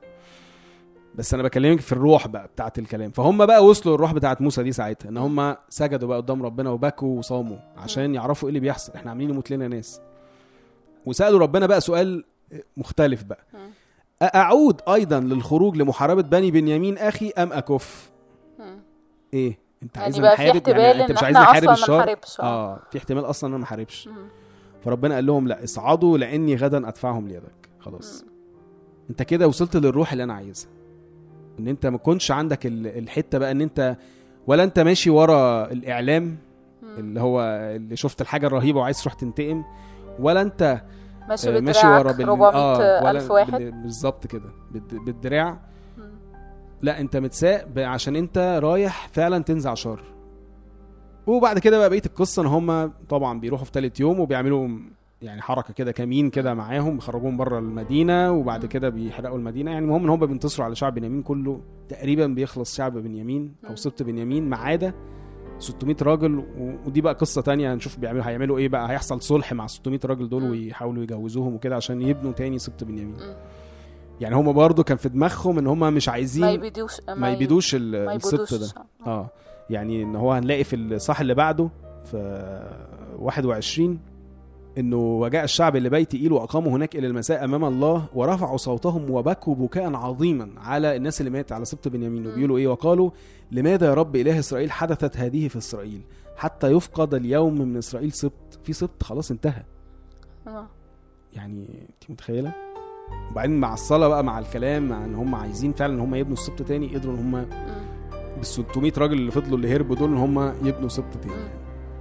بس انا بكلمك في الروح بقى بتاعت الكلام فهم بقى وصلوا الروح بتاعت موسى دي ساعتها ان هم سجدوا بقى قدام ربنا وبكوا وصاموا عشان يعرفوا ايه اللي بيحصل احنا عاملين يموت لنا ناس وسالوا ربنا بقى سؤال مختلف بقى مم. أعود أيضا للخروج لمحاربة بني بنيامين أخي أم أكف؟ مم. إيه؟ أنت عايز يعني بقى في احتمال أنت ان مش عايز احنا نحارب اصلا ما الشر؟ نحاربش آه في احتمال أصلا أنا ما أحاربش مم. فربنا قال لهم لا اصعدوا لأني غدا أدفعهم ليدك خلاص أنت كده وصلت للروح اللي أنا عايزها إن أنت ما تكونش عندك ال- الحتة بقى إن أنت ولا أنت ماشي ورا الإعلام مم. اللي هو اللي شفت الحاجة الرهيبة وعايز تروح تنتقم ولا أنت ماشي آه، بدراعك ماشي ورا بال 400 آه ولا الف واحد بال- بالظبط كده بالد- بالدراع مم. لا انت متساق ب- عشان انت رايح فعلا تنزع شر وبعد كده بقى بقيه القصه ان هم طبعا بيروحوا في ثالث يوم وبيعملوا يعني حركه كده كمين كده معاهم بيخرجوهم بره المدينه وبعد كده بيحرقوا المدينه يعني المهم ان هم بينتصروا على شعب بنيامين كله تقريبا بيخلص شعب بنيامين او مم. سبط بنيامين ما عدا 600 راجل و- ودي بقى قصه تانية هنشوف بيعملوا هيعملوا ايه بقى هيحصل صلح مع 600 راجل دول مم. ويحاولوا يجوزوهم وكده عشان يبنوا تاني سبط بنيامين مم. يعني هم برضو كان في دماغهم ان هم مش عايزين ما يبيدوش ما يبيدوش ال- ما السبط يبيدوش ده الشعب. اه يعني ان هو هنلاقي في الصح اللي بعده في 21 انه وجاء الشعب اللي بيت ايل واقاموا هناك الى المساء امام الله ورفعوا صوتهم وبكوا بكاء عظيما على الناس اللي مات على سبط بنيامين وبيقولوا ايه وقالوا لماذا يا رب اله اسرائيل حدثت هذه في اسرائيل حتى يفقد اليوم من اسرائيل سبط في سبط خلاص انتهى آه. يعني انت متخيله وبعدين مع الصلاه بقى مع الكلام مع ان هم عايزين فعلا ان هم يبنوا السبط تاني قدروا ان هم مم. بال 600 راجل اللي فضلوا اللي هربوا دول ان هم يبنوا سبط تاني مم.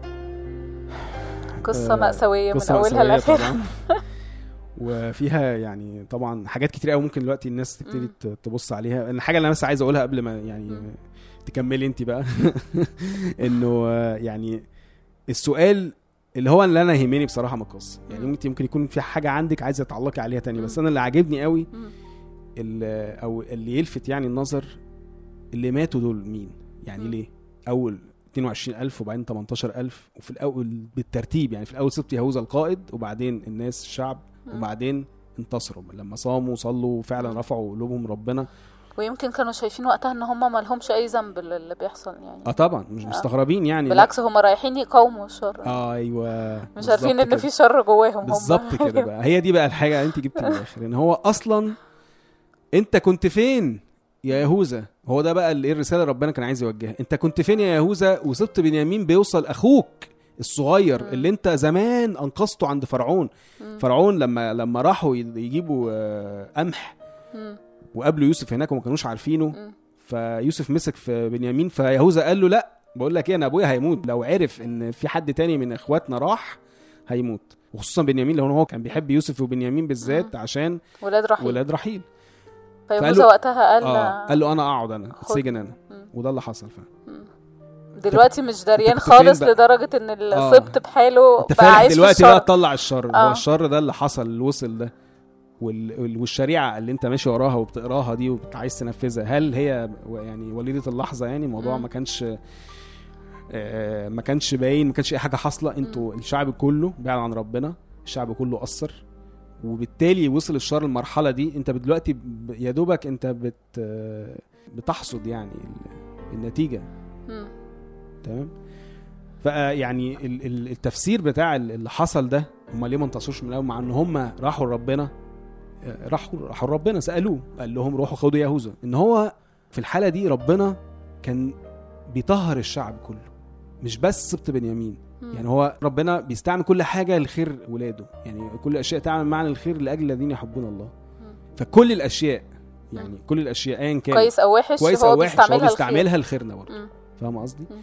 قصة آه، مأساوية من قصة أولها مأساوية لآخرها طبعا وفيها يعني طبعا حاجات كتير قوي ممكن دلوقتي الناس تبتدي مم. ت- تبص عليها الحاجه اللي انا بس عايز اقولها قبل ما يعني مم. تكملي انت بقى انه آه، يعني السؤال اللي هو اللي انا يهمني بصراحه من القصه يعني مم. انت ممكن يكون في حاجه عندك عايزه تعلقي عليها تاني بس مم. انا اللي عاجبني قوي مم. ال- او اللي يلفت يعني النظر اللي ماتوا دول مين يعني مم. ليه اول 22000 وبعدين 18000 وفي الاول بالترتيب يعني في الاول سبت يهوذا القائد وبعدين الناس الشعب مم. وبعدين انتصروا لما صاموا وصلوا وفعلا مم. رفعوا قلوبهم ربنا ويمكن كانوا شايفين وقتها ان هم ما لهمش اي ذنب اللي بيحصل يعني اه طبعا مش آه. مستغربين يعني لا. بالعكس هم رايحين يقاوموا الشر آه ايوه مش بالظبط عارفين ان كده. في شر جواهم هم بالظبط كده بقى هي دي بقى الحاجه انت جبت من الاخر ان هو اصلا انت كنت فين يا يهوذا هو ده بقى اللي ايه الرساله اللي ربنا كان عايز يوجهها انت كنت فين يا يهوذا وسبت بنيامين بيوصل اخوك الصغير مم. اللي انت زمان انقذته عند فرعون مم. فرعون لما لما راحوا يجيبوا آه، قمح مم. وقابلوا يوسف هناك وما كانوش عارفينه مم. فيوسف مسك في بنيامين فيهوذا قال له لا بقول لك ايه انا ابويا هيموت لو عرف ان في حد تاني من اخواتنا راح هيموت وخصوصا بنيامين لو هو كان بيحب يوسف وبنيامين بالذات عشان ولاد رحيل ولاد رحيل فيهوذا فقال له- وقتها قال اه قال له انا اقعد انا خد. اتسجن انا مم. وده اللي حصل فعلا دلوقتي مش دريان كنت فين خالص بقى؟ لدرجة ان السبط بحاله انت بقى فاهم عايش في دلوقتي بقى الشر تطلع الشر هو آه. الشر ده اللي حصل اللي وصل ده وال... وال- والشريعه اللي انت ماشي وراها وبتقراها دي وعايز تنفذها هل هي و- يعني وليده اللحظه يعني الموضوع مم. ما كانش آه، ما كانش باين ما كانش اي حاجه حاصله انتوا الشعب كله بعد عن ربنا الشعب كله قصر وبالتالي وصل الشر المرحله دي انت دلوقتي ب- يا دوبك انت بت آه، بتحصد يعني ال- النتيجه مم. تمام فيعني ال- ال- التفسير بتاع ال- اللي حصل ده هم ليه ما انتصروش من الاول مع ان هم راحوا لربنا آه، راحوا راحوا لربنا سالوه قال لهم روحوا خدوا يهوذا ان هو في الحاله دي ربنا كان بيطهر الشعب كله مش بس سبط بنيامين مم. يعني هو ربنا بيستعمل كل حاجه لخير ولاده يعني كل الاشياء تعمل معنى الخير لاجل الذين يحبون الله مم. فكل الاشياء يعني كل الاشياء ايا كان كويس او وحش كويس هو او وحش هو بيستعملها الخير. بيستعملها لخيرنا برضه مم. فاهم قصدي؟ مم.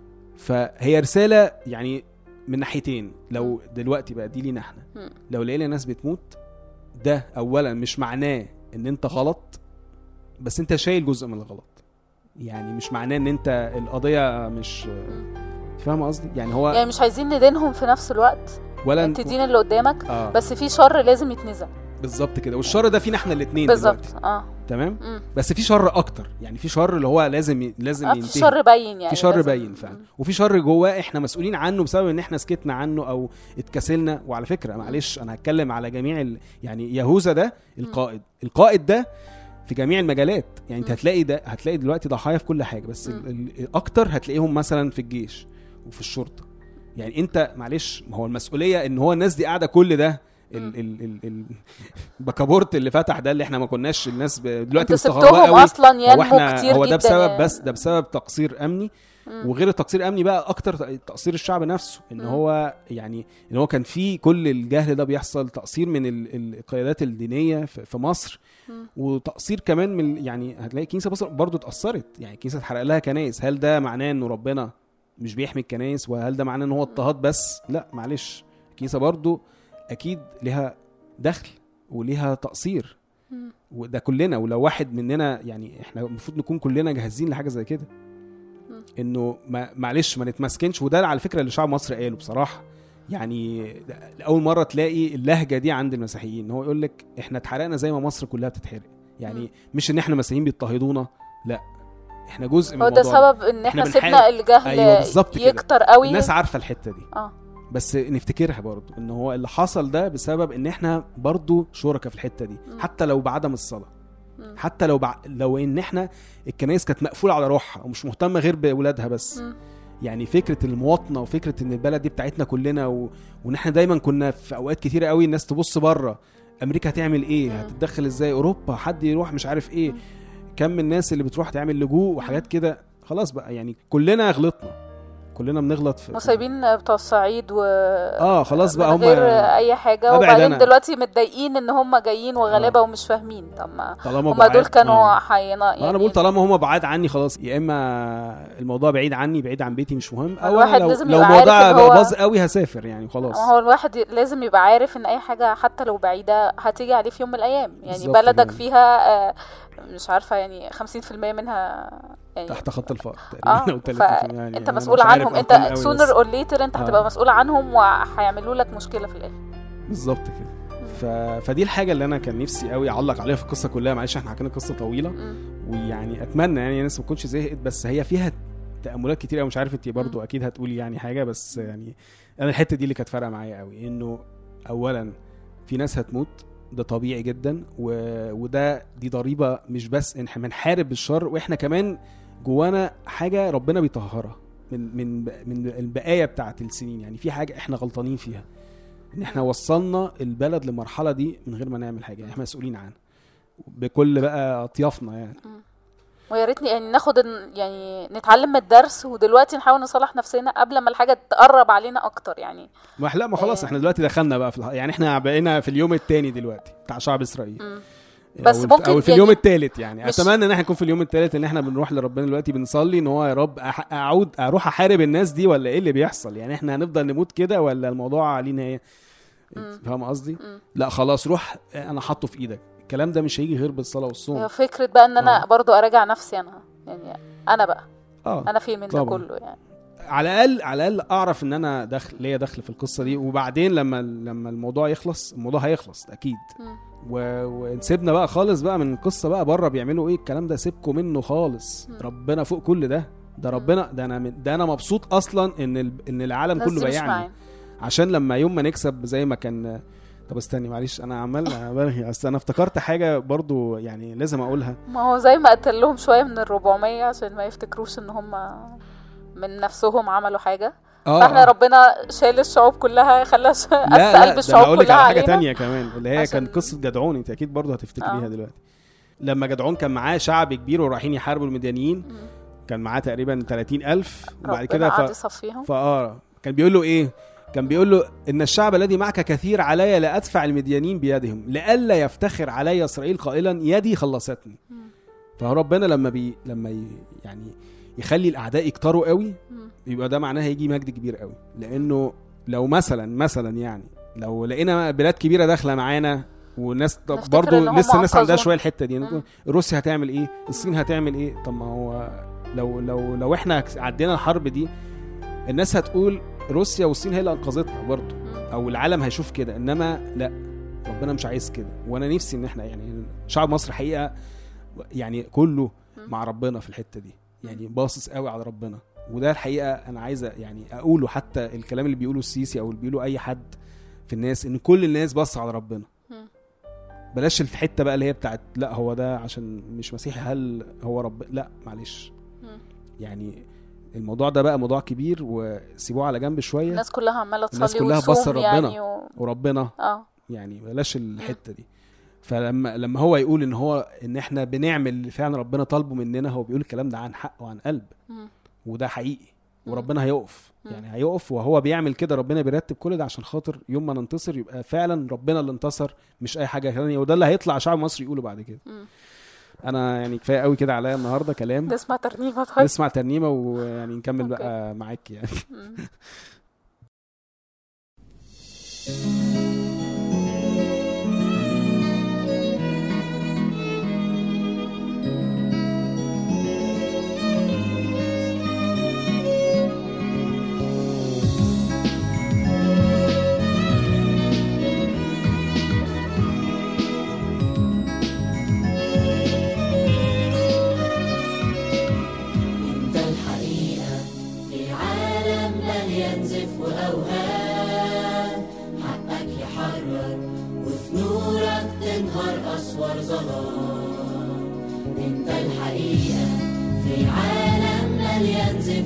فهي رساله يعني من ناحيتين لو دلوقتي بقى دي لينا احنا مم. لو لقينا ناس بتموت ده اولا مش معناه ان انت غلط بس انت شايل جزء من الغلط يعني مش معناه ان انت القضيه مش فاهم قصدي يعني هو يعني مش عايزين ندينهم في نفس الوقت ولا انت تدين اللي قدامك اه بس في شر لازم يتنزع بالظبط كده والشر ده فينا احنا الاثنين بالظبط اه تمام مم. بس في شر اكتر يعني في شر اللي هو لازم ي... لازم اه في ينتهي شر باين يعني في شر لازم- باين فعلا وفي شر جواه احنا مسؤولين عنه بسبب ان احنا سكتنا عنه او اتكسلنا وعلى فكره معلش انا هتكلم على جميع ال... يعني يهوذا ده القائد القائد ده في جميع المجالات يعني انت مم. هتلاقي ده هتلاقي دلوقتي ضحايا في كل حاجه بس ال... ال... الاكتر هتلاقيهم مثلا في الجيش وفي الشرطه يعني انت معلش ما هو المسؤوليه ان هو الناس دي قاعده كل ده ال مم. ال ال ال البكابورت اللي فتح ده اللي احنا ما كناش الناس ب... دلوقتي انت مستغربه سبتهم قوي اصلا هو ينمو احنا كتير هو ده جدا بسبب يعني. بس ده بسبب تقصير امني مم. وغير التقصير الامني بقى اكتر تقصير الشعب نفسه ان مم. هو يعني ان هو كان في كل الجهل ده بيحصل تقصير من ال- ال- القيادات الدينيه في في مصر مم. وتقصير كمان من يعني هتلاقي الكنيسه مصر برضه اتاثرت يعني الكنيسه اتحرق لها كنايس هل ده معناه انه ربنا مش بيحمي الكنايس وهل ده معناه ان هو اضطهاد بس لا معلش الكنيسه برضه اكيد ليها دخل وليها تقصير مم. وده كلنا ولو واحد مننا يعني احنا المفروض نكون كلنا جاهزين لحاجه زي كده مم. انه ما معلش ما نتمسكنش وده على فكره اللي شعب مصر قاله بصراحه يعني اول مره تلاقي اللهجه دي عند المسيحيين ان هو يقول لك احنا اتحرقنا زي ما مصر كلها بتتحرق يعني مم. مش ان احنا مسيحيين بيضطهدونا لا احنا جزء من هو ده الموضوع سبب ان احنا إحنا سيبنا بنحارب. الجهل أيوة بالظبط كده. يكتر قوي الناس عارفه الحته دي اه بس نفتكرها برضو ان هو اللي حصل ده بسبب ان احنا برضو شركاء في الحته دي مم. حتى لو بعدم الصلاه مم. حتى لو بع... لو ان احنا الكنائس كانت مقفوله على روحها ومش مهتمه غير باولادها بس مم. يعني فكره المواطنه وفكره ان البلد دي بتاعتنا كلنا و... وان احنا دايما كنا في اوقات كتيره قوي الناس تبص بره امريكا هتعمل ايه مم. هتتدخل ازاي اوروبا حد يروح مش عارف ايه مم. كم الناس اللي بتروح تعمل لجوء وحاجات كده خلاص بقى يعني كلنا غلطنا كلنا بنغلط في وسايبين بتوع الصعيد و اه خلاص بقى من هم غير اي حاجه أبعد وبعدين أنا. دلوقتي متضايقين ان هم جايين وغلابه آه. ومش فاهمين طب ما طالما هم بعاد- دول كانوا آه. حينا ما يعني انا بقول طالما هم بعاد عني خلاص يا اما الموضوع بعيد عني بعيد عن بيتي مش مهم او الواحد أنا لو لازم لو يبقى الموضوع عارف إن بقى هو- باظ قوي هسافر يعني خلاص ما هو الواحد ي- لازم يبقى عارف ان اي حاجه حتى لو بعيده هتيجي عليه في يوم من الايام يعني بالظبط بلدك كده. فيها آه، مش عارفه يعني 50% منها يعني تحت خط الفقر اه تقريبا او 30% يعني فانت أنا مسؤول مش عارف عنهم انت أرقام قوي بس. سونر اور ليتر انت آه. هتبقى مسؤول عنهم وهيعملوا لك مشكله في الاخر بالظبط كده ف... فدي الحاجه اللي انا كان نفسي قوي اعلق عليها في القصه كلها معلش احنا حكينا قصه طويله مم. ويعني اتمنى يعني الناس ما تكونش زهقت بس هي فيها تاملات كتير قوي مش عارف انت برضو مم. اكيد هتقولي يعني حاجه بس يعني انا الحته دي اللي كانت فارقه معايا قوي انه اولا في ناس هتموت ده طبيعي جدا و... وده دي ضريبه مش بس ان احنا بنحارب بالشر واحنا كمان جوانا حاجه ربنا بيطهرها من من من البقايا بتاعت السنين يعني في حاجه احنا غلطانين فيها ان احنا وصلنا البلد للمرحله دي من غير ما نعمل حاجه يعني احنا مسؤولين عنها بكل بقى اطيافنا يعني ويا ريتني يعني ناخد ال- يعني نتعلم من الدرس ودلوقتي نحاول نصلح نفسنا قبل ما الحاجه تقرب علينا اكتر يعني ما لا ما خلاص آه. احنا دلوقتي دخلنا بقى في الح... يعني احنا بقينا في اليوم الثاني دلوقتي بتاع شعب اسرائيل مم. بس أو الف- ممكن او في يعني اليوم الثالث يعني مش- اتمنى ان احنا نكون في اليوم الثالث ان احنا بنروح لربنا دلوقتي بنصلي ان هو يا رب أح... اعود اروح احارب الناس دي ولا ايه اللي بيحصل يعني احنا هنفضل نموت كده ولا الموضوع عليه نهايه مم. فاهم قصدي مم. لا خلاص روح انا حاطه في ايدك الكلام ده مش هيجي غير بالصلاه والصوم هي فكره بقى ان انا آه. برضو اراجع نفسي انا يعني انا بقى اه انا فين من ده طبعاً. كله يعني على الاقل على الاقل اعرف ان انا دخل ليا دخل في القصه دي وبعدين لما لما الموضوع يخلص الموضوع هيخلص اكيد مم. و... ونسيبنا بقى خالص بقى من القصه بقى بره بيعملوا ايه الكلام ده سيبكم منه خالص مم. ربنا فوق كل ده ده ربنا ده انا ده انا مبسوط اصلا ان ال... ان العالم الناس كله دي مش بايعني معانا. عشان لما يوم ما نكسب زي ما كان طب استني معلش انا عمال برغي اصل انا افتكرت حاجه برضو يعني لازم اقولها ما هو زي ما قتل لهم شويه من ال 400 عشان ما يفتكروش ان هم من نفسهم عملوا حاجه فاحنا آه. ربنا شال الشعوب كلها خلى ش- قس لا لا قلب ده انا الشعوب اقول لك كلها على حاجه علينا تانية كمان اللي هي عشان- كان قصه جدعون انت اكيد برضه هتفتكريها آه. دلوقتي لما جدعون كان معاه شعب كبير ورايحين يحاربوا المديانيين مم. كان معاه تقريبا 30000 وبعد ربنا كده قعد ف... يصفيهم فاه كان بيقول له ايه كان بيقول له ان الشعب الذي معك كثير علي لادفع المديانين بيدهم لئلا يفتخر علي اسرائيل قائلا يدي خلصتني مم. فربنا لما بي لما ي... يعني يخلي الاعداء يكتروا قوي مم. يبقى ده معناه هيجي مجد كبير قوي لانه لو مثلا مثلا يعني لو لقينا بلاد كبيره داخله معانا والناس طب نفتكر برضو إن هم لسه الناس عندها أنقذونا. شويه الحته دي مم. روسيا هتعمل ايه الصين هتعمل ايه طب ما هو لو لو لو احنا عدينا الحرب دي الناس هتقول روسيا والصين هي اللي انقذتنا برضو مم. او العالم هيشوف كده انما لا ربنا مش عايز كده وانا نفسي ان احنا يعني شعب مصر حقيقه يعني كله مم. مع ربنا في الحته دي يعني باصص قوي على ربنا وده الحقيقه انا عايز يعني اقوله حتى الكلام اللي بيقوله السيسي او اللي بيقوله اي حد في الناس ان كل الناس بص على ربنا مم. بلاش الحته بقى اللي هي بتاعت لا هو ده عشان مش مسيحي هل هو رب لا معلش مم. يعني الموضوع ده بقى موضوع كبير وسيبوه على جنب شويه الناس كلها عماله تصلي الناس كلها وتصوم باصة لربنا. يعني و... وربنا اه يعني بلاش الحته دي فلما لما هو يقول ان هو ان احنا بنعمل اللي فعلا ربنا طالبه مننا هو بيقول الكلام ده عن حق وعن قلب مم. وده حقيقي مم. وربنا هيقف مم. يعني هيقف وهو بيعمل كده ربنا بيرتب كل ده عشان خاطر يوم ما ننتصر يبقى فعلا ربنا اللي انتصر مش اي حاجه ثانيه وده اللي هيطلع شعب مصر يقوله بعد كده مم. انا يعني كفايه قوي كده عليا النهارده كلام نسمع ترنيمه طيب نسمع ترنيمه ويعني نكمل أوكي. بقى معاك يعني مم. يا عمال ينزف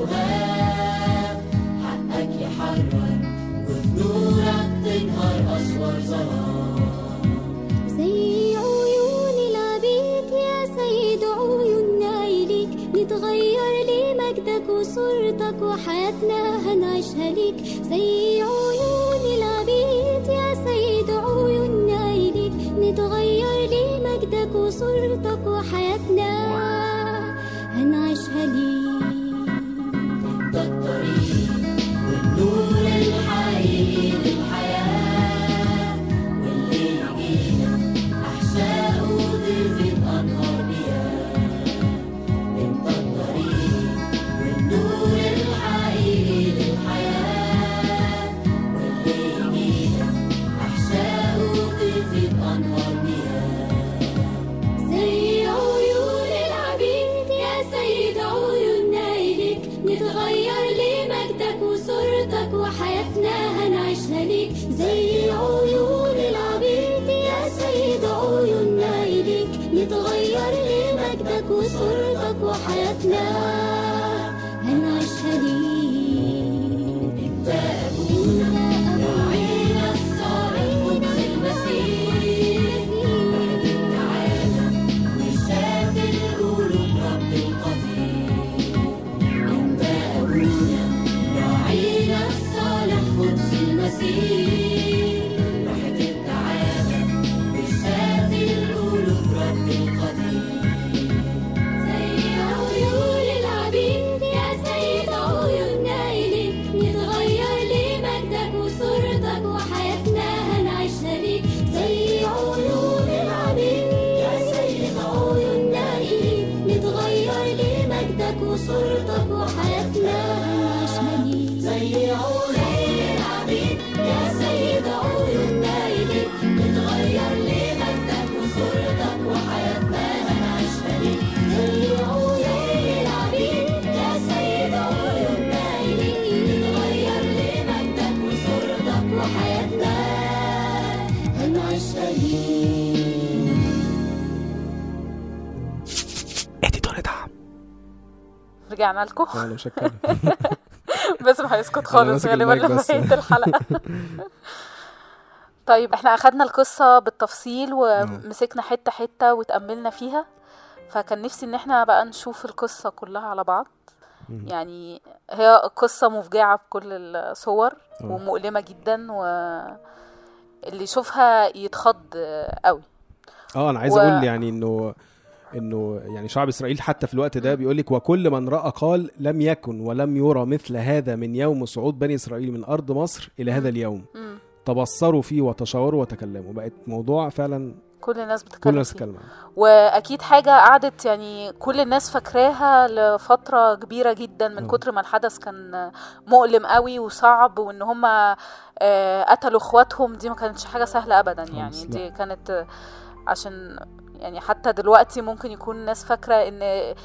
وأوهام حقك يحرر وفي نورك تنهار أسوار ظلام زي عيون العبيد يا سيد عيوننا إليك نتغير لمجدك وصورتك وحياتنا هنعيشها ليك زي عيون العبيد يا سيد عيوننا إليك نتغير لمجدك وصورتك وحياتنا هنعيشها ليك انت الطريق والنور الحقيقي للحياة واللي يجينا أحشائه ضيفة أنهار مياه انت الطريق والنور الحقيقي للحياة واللي يجينا أحشائه ضيفة أنهار مياه زي عيون العبيد يا سيد عيوننا إليك نتغير لمجدك وصورتك وحياتنا هنعيشها ليك زي عيون العبيد يا سيد عيوننا إليك نتغير لمجدك وصورتك وحياتنا هنعيشها ليك انت أبونا راعينا الصالح قدس المسيح واحد العالم وشاف القلوب رب القدير انت أبونا راعينا الصالح قدس المسيح واحد العالم وشاف القلوب رب القدير زي عيون العبيد يا سيد عيوننا إليك نتغير لمجدك وصورتك وحياتنا هنعيشها ليك زي عيون العبيد يا سيد عيوننا إليك نتغير لمجدك وصورتك وحياتنا هنعيشها ليك زي عيون العبيد يا سيد عيوننا إليك نتغير لمجدك وصورتك وحياتنا هنعيشها ليك زي عيون العبيد يا سيد عيوننا إليك نتغير لمجدك وصورتك وحياتنا هنعيشها ليك اديتور دعم رجعنا لكم انا مش هتكلم بس ما هيسكت خالص ماسك غالبا المايك لما بس. نهاية الحلقة طيب احنا اخدنا القصة بالتفصيل ومسكنا حتة حتة وتأملنا فيها فكان نفسي ان احنا بقى نشوف القصة كلها على بعض يعني هي قصة مفجعة بكل الصور آه. ومؤلمة جدا واللي يشوفها يتخض قوي اه انا عايز و- اقول يعني انه انه يعني شعب اسرائيل حتى في الوقت ده بيقول لك وكل من راى قال لم يكن ولم يرى مثل هذا من يوم صعود بني اسرائيل من ارض مصر الى هذا اليوم مم. تبصروا فيه وتشاوروا وتكلموا بقت موضوع فعلا كل الناس كل بتتكلم الناس فيه. تتكلم عنه واكيد حاجه قعدت يعني كل الناس فاكراها لفتره كبيره جدا من آه. كتر ما الحدث كان مؤلم قوي وصعب وان هم قتلوا اخواتهم دي ما كانتش حاجه سهله ابدا خالص، يعني لا. دي كانت آه، عشان يعني حتى دلوقتي ممكن يكون الناس فاكره ان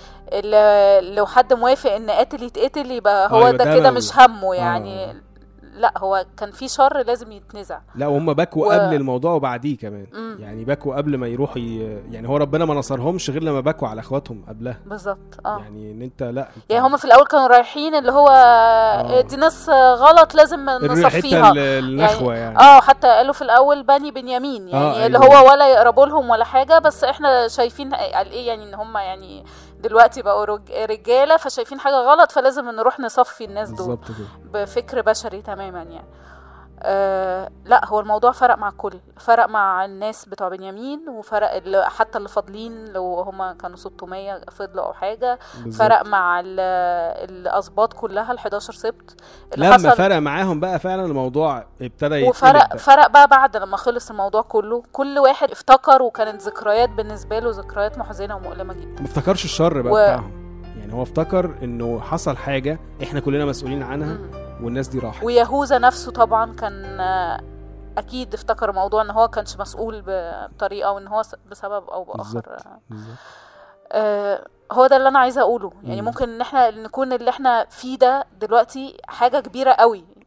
ال- لو حد موافق ان قاتل يتقتل يبقى هو يبقى ده ده كده لو- مش همه يعني آه. لا هو كان في شر لازم يتنزع لا وهم بكوا و- قبل الموضوع وبعديه كمان مم. يعني بكوا قبل ما يروحوا ي... يعني هو ربنا ما نصرهمش غير لما بكوا على اخواتهم قبلها بالظبط اه يعني ان انت لا انت يعني هم في الاول كانوا رايحين اللي هو دي ناس غلط لازم ارمي الحته نصفيها ال- النخوه يعني, اه حتى قالوا في الاول بني بنيامين يعني آه، اللي أيوة. هو ولا يقربوا لهم ولا حاجه بس احنا شايفين قال ايه يعني ان هم يعني دلوقتي بقوا رج- رجاله فشايفين حاجه غلط فلازم نروح نصفي الناس دول بالظبط كده بفكر بشري تماما يعني آه لا هو الموضوع فرق مع الكل فرق مع الناس بتوع بنيامين وفرق اللي حتى اللي فاضلين لو هما كانوا 600 فضلوا او حاجه بالظبط. فرق مع ال- الاسباط كلها ال 11 سبت اللي لما حصل فرق معاهم بقى فعلا الموضوع ابتدى يتقلب وفرق بقى. فرق بقى بعد لما خلص الموضوع كله كل واحد افتكر وكانت ذكريات بالنسبه له ذكريات محزنه ومؤلمه جدا ما افتكرش الشر بقى و- بتاعهم يعني هو افتكر انه حصل حاجه احنا كلنا مسؤولين عنها مم. والناس دي راحت ويهوذا نفسه طبعا كان آه، اكيد افتكر موضوع ان هو كانش مسؤول بطريقه وان هو س- بسبب او باخر بالظبط. آه، بالظبط. آه، هو ده اللي انا عايزه اقوله يعني مم. ممكن ان احنا نكون اللي احنا فيه ده دلوقتي حاجه كبيره قوي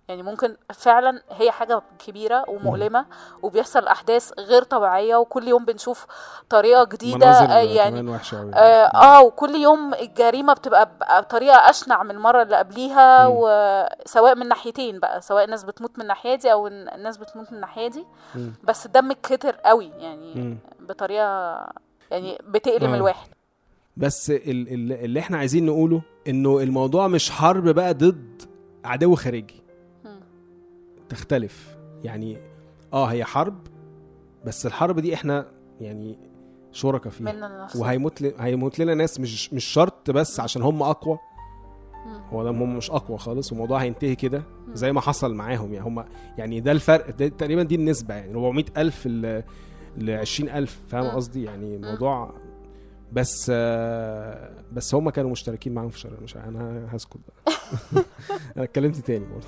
يعني ممكن فعلا هي حاجة كبيرة ومؤلمة وبيحصل أحداث غير طبيعية وكل يوم بنشوف طريقة جديدة مناظر آه، يعني كمان وحشه قوي اه آه، وكل يوم الجريمه بتبقى ب- بطريقه اشنع من المره اللي قبليها مم. وسواء من ناحيتين بقى سواء الناس بتموت من الناحيه دي او إن الناس بتموت من الناحيه دي مم. بس الدم كتر قوي يعني مم. بطريقه يعني بتألم آه. الواحد بس ال- ال- اللي احنا عايزين نقوله انه الموضوع مش حرب بقى ضد عدو خارجي مم. تختلف يعني اه هي حرب بس الحرب دي احنا يعني شركاء فيها مننا نفسنا وهيموت ل... هيموت لنا ناس مش مش شرط بس عشان هم اقوى مم. هو ده هم مش اقوى خالص والموضوع هينتهي كده زي ما حصل معاهم يعني هم يعني ده الفرق ده تقريبا دي النسبه يعني 400 الف ل ل 20 الف فاهم مم. قصدي يعني الموضوع بس آه، بس هم كانوا مشتركين معاهم في الشر مش انا هسكت بقى انا اتكلمت تاني برضه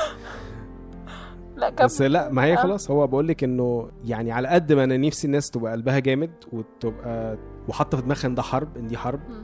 لا كم بس لا ما هي آه. خلاص هو بقول لك انه يعني على قد ما انا نفسي الناس تبقى قلبها جامد وتبقى وحاطه في دماغها ان ده حرب ان دي حرب مم.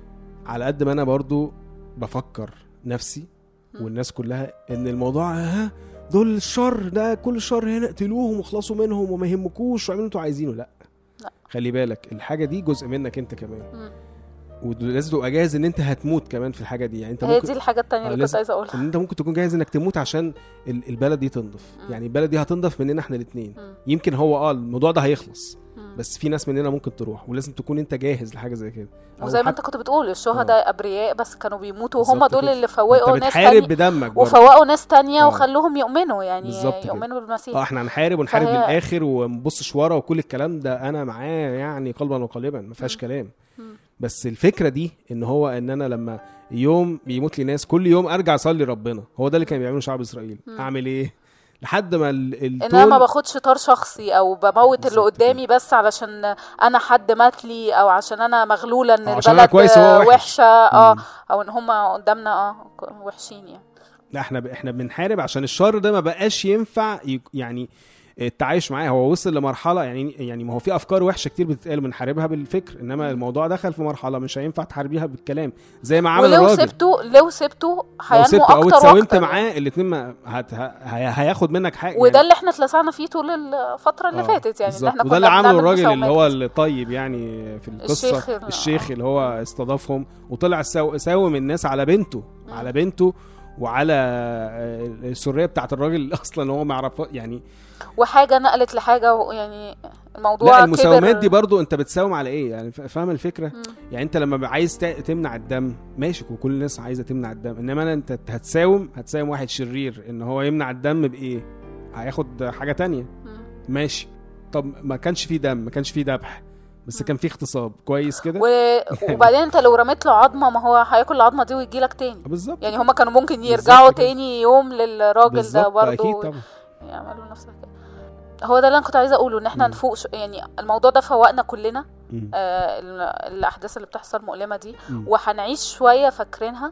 على قد ما انا برضو بفكر نفسي مم. والناس كلها ان الموضوع ها دول الشر ده كل الشر هنا اقتلوهم واخلصوا منهم وما يهمكوش واعملوا اللي انتوا عايزينه لا لا. خلي بالك الحاجه دي جزء منك انت كمان مم. ولازم تبقى جاهز ان انت هتموت كمان في الحاجه دي يعني انت هي ممكن دي الحاجه التانية آه، اللي كنت لازم- عايزه اقولها ان انت ممكن تكون جاهز انك تموت عشان ال- البلد دي تنضف مم. يعني البلد دي هتنضف مننا احنا الاثنين مم. يمكن هو اه الموضوع ده هيخلص مم. بس في ناس مننا ممكن تروح ولازم تكون انت جاهز لحاجه زي كده أو وزي ما حتى- انت كنت بتقول الشهداء ابرياء بس كانوا بيموتوا وهم بالظبط دول كده. اللي فوقوا انت ناس بتحارب تانية بدمك برضه. وفوقوا ناس تانية آه. وخلوهم يؤمنوا يعني بالظبط كده. يؤمنوا بالمسيح اه احنا هنحارب ونحارب فهي- للاخر ومبصش ورا وكل الكلام ده انا معاه يعني قلبا وقالبا ما فيهاش مم. كلام مم. بس الفكره دي ان هو ان انا لما يوم بيموت لي ناس كل يوم ارجع اصلي ربنا هو ده اللي كان بيعمله شعب اسرائيل مم. اعمل ايه لحد ما ال- ان انا ما التون باخدش طار شخصي او بموت اللي بالظبط قدامي بس علشان انا حد مات لي او عشان انا مغلوله ان أو عشان أنا البلد كويس وهو وحش. وحشه اه مم. او ان هم قدامنا اه وحشين يعني لا احنا ب... احنا بنحارب عشان الشر ده ما بقاش ينفع ي... يعني التعايش معاه هو وصل لمرحله يعني يعني ما هو في افكار وحشه كتير بتتقال بنحاربها بالفكر انما الموضوع دخل في مرحله مش هينفع تحاربيها بالكلام زي ما عمل ولو الراجل سبته لو سبته لو هينمو سبته او اكتر اتساومت واكتر معاه الاثنين ما هت... ه... هياخد منك حاجه وده يعني. اللي احنا اتلسعنا فيه طول الفتره اللي آه، فاتت يعني بالظبط. ان احنا وده كنا اللي عمله بنعمل الراجل اللي هو مساومات. الطيب يعني في القصه الشيخ ال- الشيخ اللي هو استضافهم وطلع ساو... ساوم الناس على بنته مم. على بنته وعلى آه، السريه بتاعت الراجل اللي اصلا هو ما يعرفها يعني وحاجه نقلت لحاجه و- يعني الموضوع لا المساومات كبر. دي برضو انت بتساوم على ايه يعني ف- فاهم الفكره مم. يعني انت لما بقى عايز تا- تمنع الدم ماشي وكل الناس عايزه تمنع الدم انما انا انت هتساوم هتساوم واحد شرير ان هو يمنع الدم بايه هياخد حاجه تانية مم. ماشي طب ما كانش فيه دم ما كانش فيه ذبح بس كان فيه اغتصاب كويس كده و... وبعدين انت لو رميت له عظمه ما هو هياكل العظمه دي ويجي لك تاني بالظبط يعني هما كانوا ممكن يرجعوا بالظبط كده. تاني يوم للراجل ده بالظبط برضه اكيد طبعا يعملوا نفس الحكايه هو ده اللي انا كنت عايزه اقوله ان احنا مم. نفوق شو يعني الموضوع ده فوقنا كلنا مم. آه ال- الاحداث اللي بتحصل مؤلمه دي مم. وهنعيش شويه فاكرينها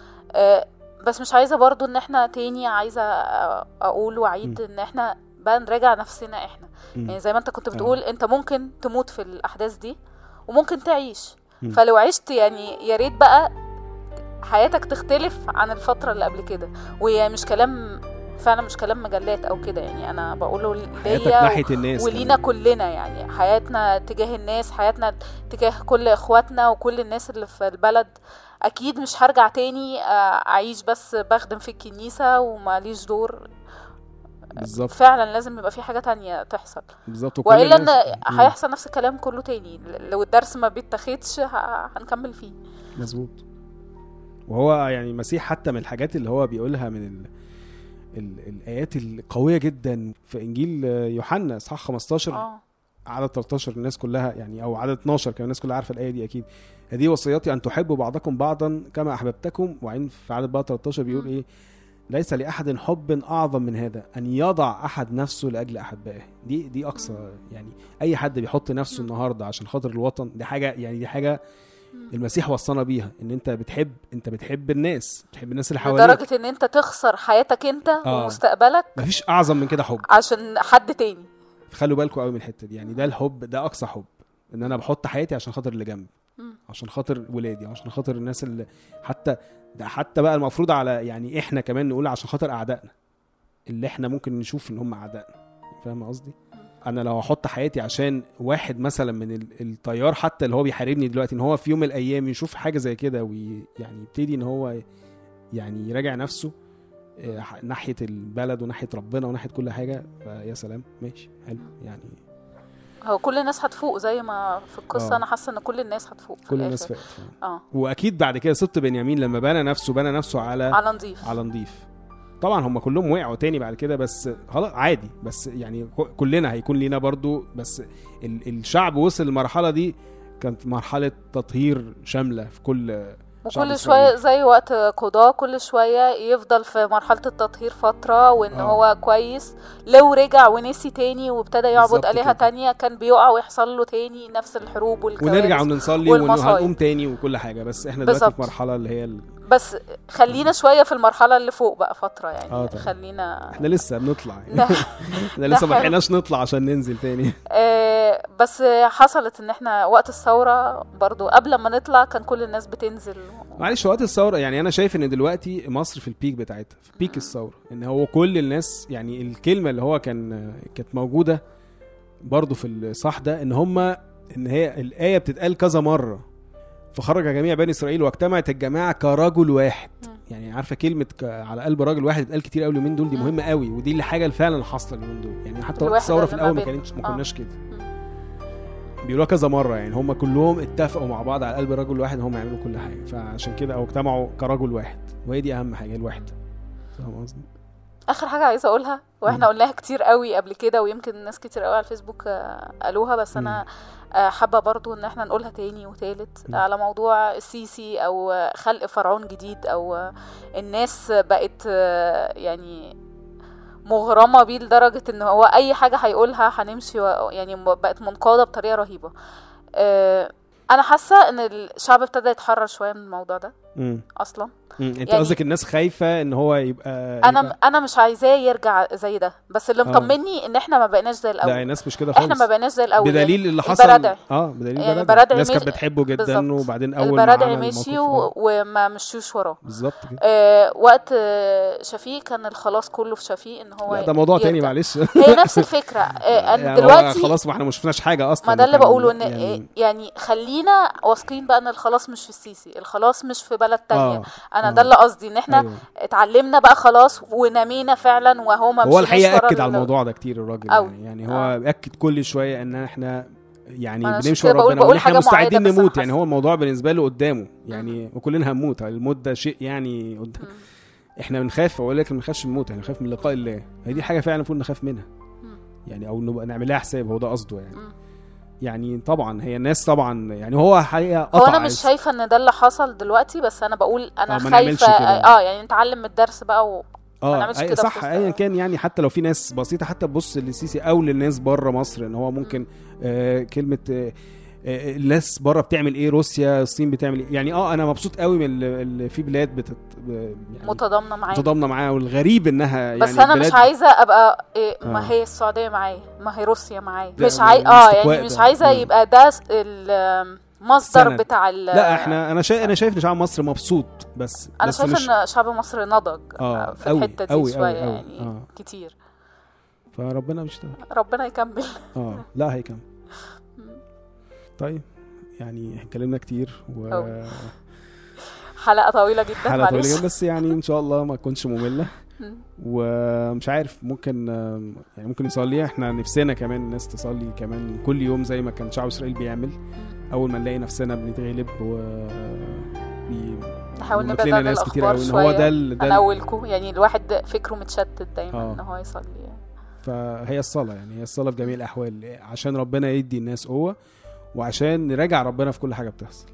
آه بس مش عايزه برضو ان احنا تاني عايزه أ- اقول واعيد ان احنا بقى نراجع نفسنا احنا مم. يعني زي ما انت كنت آه. بتقول انت ممكن تموت في الاحداث دي وممكن تعيش مم. فلو عشت يعني يا ريت بقى حياتك تختلف عن الفتره اللي قبل كده وهي مش كلام فعلا مش كلام مجلات او كده يعني انا بقوله حياتك ليا ناحيه الناس ولينا كمان. كلنا يعني حياتنا تجاه الناس حياتنا تجاه كل اخواتنا وكل الناس اللي في البلد اكيد مش هرجع تاني آه، اعيش بس بخدم في الكنيسة وماليش دور بالظبط فعلا لازم يبقى في حاجة تانية تحصل بالظبط وكل والا ان الناس- مم. هيحصل نفس الكلام كله تاني لو الدرس ما بيتاخدش ه- هنكمل فيه مظبوط وهو يعني المسيح حتى من الحاجات اللي هو بيقولها من ال... ال... الايات القويه جدا في انجيل يوحنا اصحاح 15 اه عدد 13 الناس كلها يعني او عدد 12 كان الناس كلها عارفه الايه دي اكيد هذه وصيتي ان تحبوا بعضكم بعضا كما احببتكم وبعدين في عدد بقى 13 بيقول مم. ايه ليس لاحد حب اعظم من هذا ان يضع احد نفسه لاجل احبائه دي دي اقصى يعني اي حد بيحط نفسه مم. النهارده عشان خاطر الوطن دي حاجه يعني دي حاجه المسيح وصانا بيها ان انت بتحب انت بتحب الناس بتحب الناس اللي حواليك لدرجة ان انت تخسر حياتك انت آه. ومستقبلك مفيش اعظم من كده حب عشان حد تاني خلوا بالكم قوي من الحته دي يعني ده الحب ده اقصى حب ان انا بحط حياتي عشان خاطر اللي جنبي مم. عشان خاطر ولادي عشان خاطر الناس اللي حتى ده حتى بقى المفروض على يعني احنا كمان نقول عشان خاطر اعدائنا اللي احنا ممكن نشوف ان هم اعدائنا فاهم قصدي انا لو احط حياتي عشان واحد مثلا من ال- التيار حتى اللي هو بيحاربني دلوقتي ان هو في يوم من الايام يشوف حاجه زي كده ويعني يبتدي ان هو يعني يراجع نفسه آه، ح- ناحيه البلد وناحيه ربنا وناحيه كل حاجه فيا سلام ماشي حلو يعني هو كل الناس هتفوق زي ما في القصه آه. انا حاسه ان كل الناس هتفوق في كل الناس الآخر. فاقت اه واكيد بعد كده سبط بنيامين لما بنى نفسه بنى نفسه على على نظيف على نضيف طبعا هم كلهم وقعوا تاني بعد كده بس خلاص عادي بس يعني ك- كلنا هيكون لينا برضو بس ال- الشعب وصل للمرحله دي كانت مرحله تطهير شامله في كل شعب وكل إسرائيل. شويه زي وقت قضاء كل شويه يفضل في مرحله التطهير فتره وان آه. هو كويس لو رجع ونسي تاني وابتدى يعبد بالظبط آلهة كده. تانية كان بيقع ويحصل له تاني نفس الحروب والكوارث ونرجع ونصلي والمصايب. وهنقوم تاني وكل حاجه بس احنا دلوقتي في بالظبط. مرحله اللي هي ال... بس خلينا شويه في المرحله اللي فوق بقى فتره يعني آه طبعا. خلينا احنا لسه بنطلع يعني لا. احنا لسه ما حلو. لحقناش نطلع عشان ننزل تاني آه، بس حصلت ان احنا وقت الثوره برضو قبل ما نطلع كان كل الناس بتنزل معلش وقت الثوره يعني انا شايف ان دلوقتي مصر في البيك بتاعتها في بيك الثوره ان هو كل الناس يعني الكلمه اللي هو كان كانت موجوده برضو في الصح ده ان هم ان هي الايه بتتقال كذا مره فخرج جميع بني اسرائيل واجتمعت الجماعه كرجل واحد مم. يعني عارفه كلمه ك... على قلب راجل واحد بتتقال كتير قوي اليومين دول دي مم. مهمه قوي ودي اللي حاجه فعلا اللي حاصله اليومين دول يعني حتى وقت الوحدة الثوره في اللي ما الاول ما بين- كانتش ما آه. كناش كده بيقولوها كذا مره يعني هم كلهم اتفقوا مع بعض على قلب رجل واحد ان هم يعملوا كل حاجه فعشان كده او اجتمعوا كرجل واحد وهي دي اهم حاجه الوحده فاهم قصدي؟ اخر حاجه عايزه اقولها واحنا مم. قلناها كتير قوي قبل كده ويمكن ناس كتير قوي على الفيسبوك آه، قالوها بس انا آه، حابه برضو ان احنا نقولها تاني وتالت مم. على موضوع السيسي او آه، خلق فرعون جديد او آه، الناس بقت آه، يعني مغرمه بيه لدرجه ان هو اي حاجه هيقولها هنمشي و- يعني م- بقت منقاده بطريقه رهيبه آه، انا حاسه ان الشعب ابتدى يتحرر شويه من الموضوع ده امم اصلا انت يعني- قصدك الناس خايفه ان هو يبقى انا يبقى انا مش عايزاه يرجع زي ده بس اللي آه. مطمني ان احنا ما بقيناش زي لا الاول الناس مش كده خالص احنا ما بقيناش زي الاول بدليل اللي حصل البرادعي. اه بدليل يعني البرادعي البرادعي الناس كانت مشي- بتحبه جدا بالظبط. وبعدين اول ما البرادعي عمل مشي الموقف- و... آه، وما مشيوش وراه بالظبط كده آه وقت آه شفيق كان الخلاص كله في شفيق ان هو لا ده موضوع تاني يرجع. معلش هي نفس الفكره آه أنا يعني هو دلوقتي خلاص ما احنا ما شفناش حاجه اصلا ما ده اللي وكان بقوله ان يعني يعني, يعني خلينا واثقين بقى ان الخلاص مش في السيسي الخلاص مش في بلد تانية آه، انا آه. ده اللي قصدي ان احنا أيوة. اتعلمنا بقى خلاص ونمينا فعلا وهو ما هو مشيناش الحقيقه ورا اكد على ال- الموضوع ده كتير الراجل أوي. يعني يعني هو بياكد كل شويه ان احنا يعني ما أنا عشان بنمشي كده ورا بقول- ربنا بقول وان احنا حاجة مستعدين معينة بس أنا نموت يعني حاسة. هو الموضوع بالنسبه له قدامه يعني وكلنا هنموت الموت ده شيء يعني قدام مم. احنا احنا بنخاف اقول لك ما بنخافش من الموت يعني بنخاف من لقاء الله هي دي حاجه فعلا المفروض نخاف منها مم. يعني او نبقى نعمل لها حساب هو ده قصده يعني مم. يعني طبعا هي الناس طبعا يعني هو حقيقه هو قطع انا مش الس- شايفه ان ده اللي حصل دلوقتي بس انا بقول انا آه، ما نعملش خايفه كده. اه يعني نتعلم من الدرس بقى و... ما اه نعملش أي- كده في صح وسط- ايا كان يعني حتى لو في ناس بسيطه حتى تبص للسيسي او للناس بره مصر ان هو ممكن آه كلمه آه آه، الناس بره بتعمل ايه روسيا الصين بتعمل ايه يعني اه انا مبسوط قوي من اللي اللي في بلاد بتت ب- يعني متضامنه معاه متضامنه معاه والغريب انها يعني بس انا البلاد مش عايزه ابقى إيه آه. ما هي السعوديه معايا ما هي روسيا معايا لا، مش ما- عاي... اه الاستقواء يعني مش ده. عايزه مم. يبقى ده س- المصدر سند. بتاع ال... لا احنا انا شايف انا شايف ان شعب مصر مبسوط بس انا بس شايفه مش ان شعب مصر نضج آه، في أوي، الحته دي أوي، شويه أوي، أوي. يعني آه. كتير فربنا مش ده. ربنا يكمل اه لا هيكمل طيب يعني اتكلمنا كتير و أوي. حلقه طويله جدا حلقه طويله معلش جدا بس يعني ان شاء الله ما تكونش ممله مم. ومش عارف ممكن يعني ممكن نصلي احنا نفسنا كمان الناس تصلي كمان كل يوم زي ما كان شعب اسرائيل بيعمل اول ما نلاقي نفسنا بنتغلب و بي- نحاول بيموت نبعد لنا عن ناس كتير الاخبار قوي ان هو ده شويه ال- ده ال- هنولكم يعني الواحد فكره متشتت دايما آه. ان هو يصلي فهي الصلاه يعني هي الصلاه في جميع الاحوال عشان ربنا يدي الناس قوه وعشان نراجع ربنا في كل حاجه بتحصل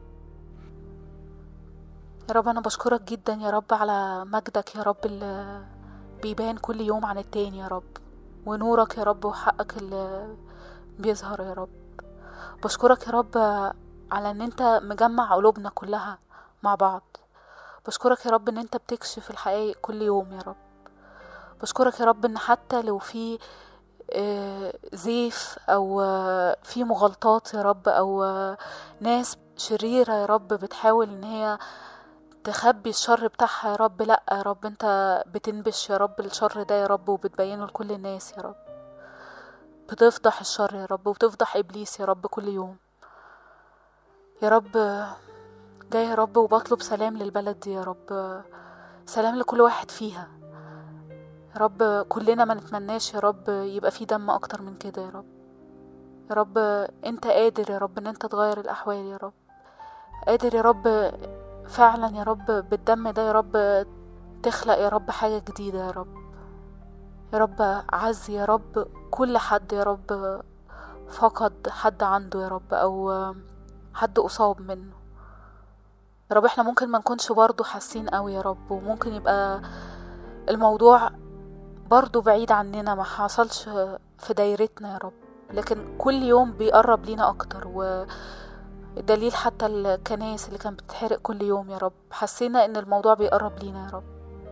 يا رب انا بشكرك جدا يا رب على مجدك يا رب اللي بيبان كل يوم عن التاني يا رب ونورك يا رب وحقك اللي بيظهر يا رب بشكرك يا رب على ان انت مجمع قلوبنا كلها مع بعض بشكرك يا رب ان انت بتكشف الحقائق كل يوم يا رب بشكرك يا رب ان حتى لو في آه، زيف او آه، في مغالطات يا رب او آه، ناس شريرة يا رب بتحاول ان هي تخبي الشر بتاعها يا رب لا يا رب انت بتنبش يا رب الشر ده يا رب وبتبينه لكل الناس يا رب بتفضح الشر يا رب وبتفضح ابليس يا رب كل يوم يا رب جاي يا رب وبطلب سلام للبلد دي يا رب سلام لكل واحد فيها يا رب كلنا ما نتمناش يا رب يبقى في دم اكتر من كده يا رب يا رب انت قادر يا رب ان انت تغير الاحوال يا رب قادر يا رب فعلا يا رب بالدم ده يا رب تخلق يا رب حاجة جديدة يا رب يا رب عز يا رب كل حد يا رب فقد حد عنده يا رب او حد اصاب منه يا رب احنا ممكن ما نكونش برضو حاسين قوي يا رب وممكن يبقى الموضوع برضو بعيد عننا ما حصلش في دايرتنا يا رب لكن كل يوم بيقرب لينا اكتر و دليل حتى الكنائس اللي كانت بتتحرق كل يوم يا رب حسينا ان الموضوع بيقرب لينا يا رب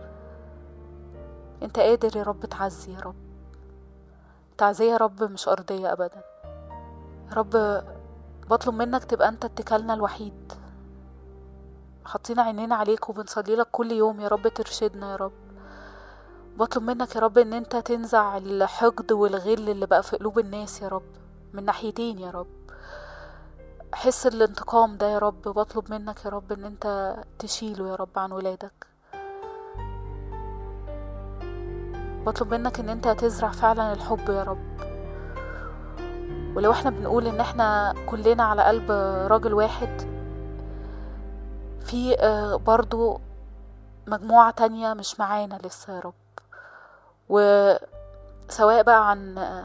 انت قادر يا رب تعزي يا رب تعزية يا رب مش أرضية أبدا يا رب بطلب منك تبقى انت اتكالنا الوحيد حاطين عينينا عليك وبنصلي لك كل يوم يا رب ترشدنا يا رب بطلب منك يا رب ان انت تنزع الحقد والغل اللي بقى في قلوب الناس يا رب من ناحيتين يا رب حس الانتقام ده يا رب بطلب منك يا رب ان انت تشيله يا رب عن ولادك بطلب منك ان انت تزرع فعلا الحب يا رب ولو احنا بنقول ان احنا كلنا على قلب راجل واحد في آه، برضو مجموعة تانية مش معانا لسه يا رب وسواء بقى عن آه،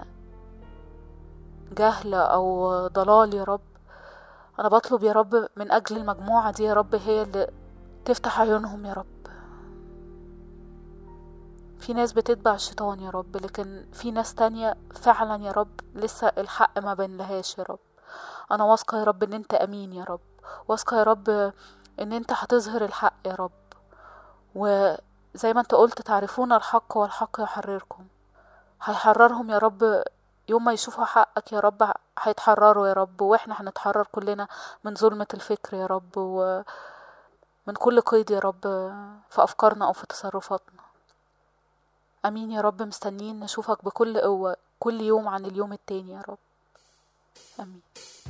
جهل او ضلال يا رب انا بطلب يا رب من اجل المجموعة دي يا رب هي اللي تفتح عيونهم يا رب في ناس بتتبع الشيطان يا رب لكن في ناس تانية فعلا يا رب لسه الحق ما بينلهاش يا رب انا واثقة يا رب ان انت امين يا رب واثقة يا رب ان انت هتظهر الحق يا رب وزي ما انت قلت تعرفون الحق والحق يحرركم هيحررهم يا رب يوم ما يشوفوا حقك يا رب هيتحرروا يا رب واحنا هنتحرر كلنا من ظلمة الفكر يا رب ومن كل قيد يا رب في أفكارنا أو في تصرفاتنا أمين يا رب مستنيين نشوفك بكل قوة كل يوم عن اليوم التاني يا رب أمين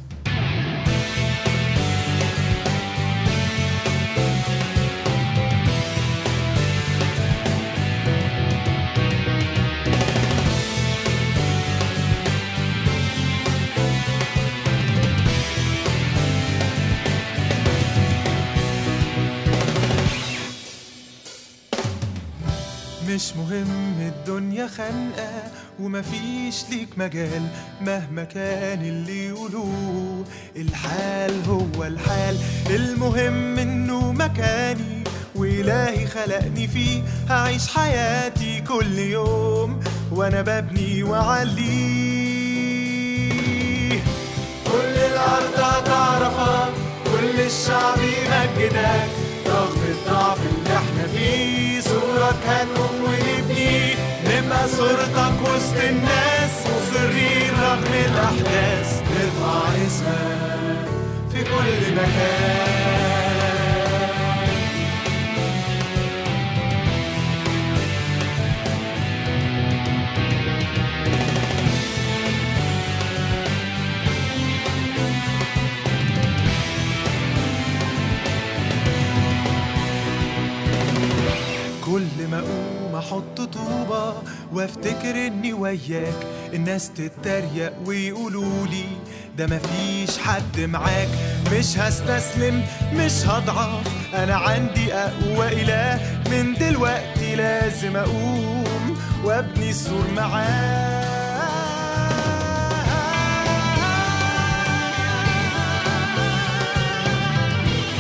مش مهم الدنيا خانقة ومفيش ليك مجال مهما كان اللي يقولوه الحال هو الحال المهم انه مكاني وإلهي خلقني فيه هعيش حياتي كل يوم وانا ببني وعليه كل الأرض هتعرفك كل الشعب يمجدك رغم الضعف اللي احنا فيه صورك هنقوم ونبني نبقى صورتك وسط الناس مصرين رغم الأحداث نرفع اسمك في كل مكان كل ما اقوم احط طوبة وافتكر اني وياك الناس تتريق ويقولوا لي ده مفيش حد معاك مش هستسلم مش هضعف انا عندي اقوى اله من دلوقتي لازم اقوم وابني السور معاه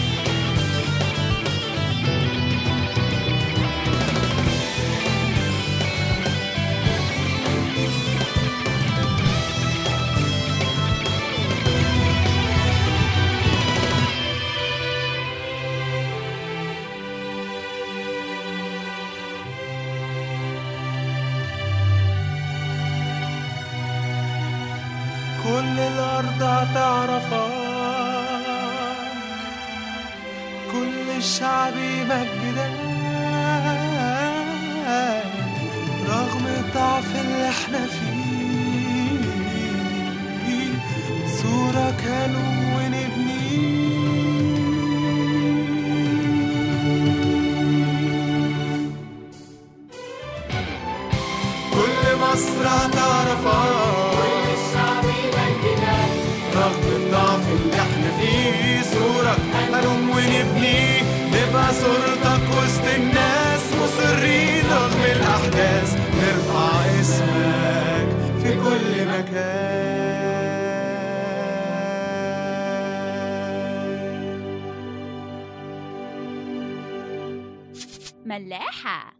كل الأرض هتعرفك كل الشعب يمجدك رغم الضعف اللي احنا فيه صورة كانوا ونبني كل مصر هتعرفك كل الشعب يمجدك رغم الضعف اللي احنا فيه صورك هنقوم ونبني نبقى صورتك وسط الناس مصرين رغم الأحداث نرفع اسمك في كل مكان ملاحة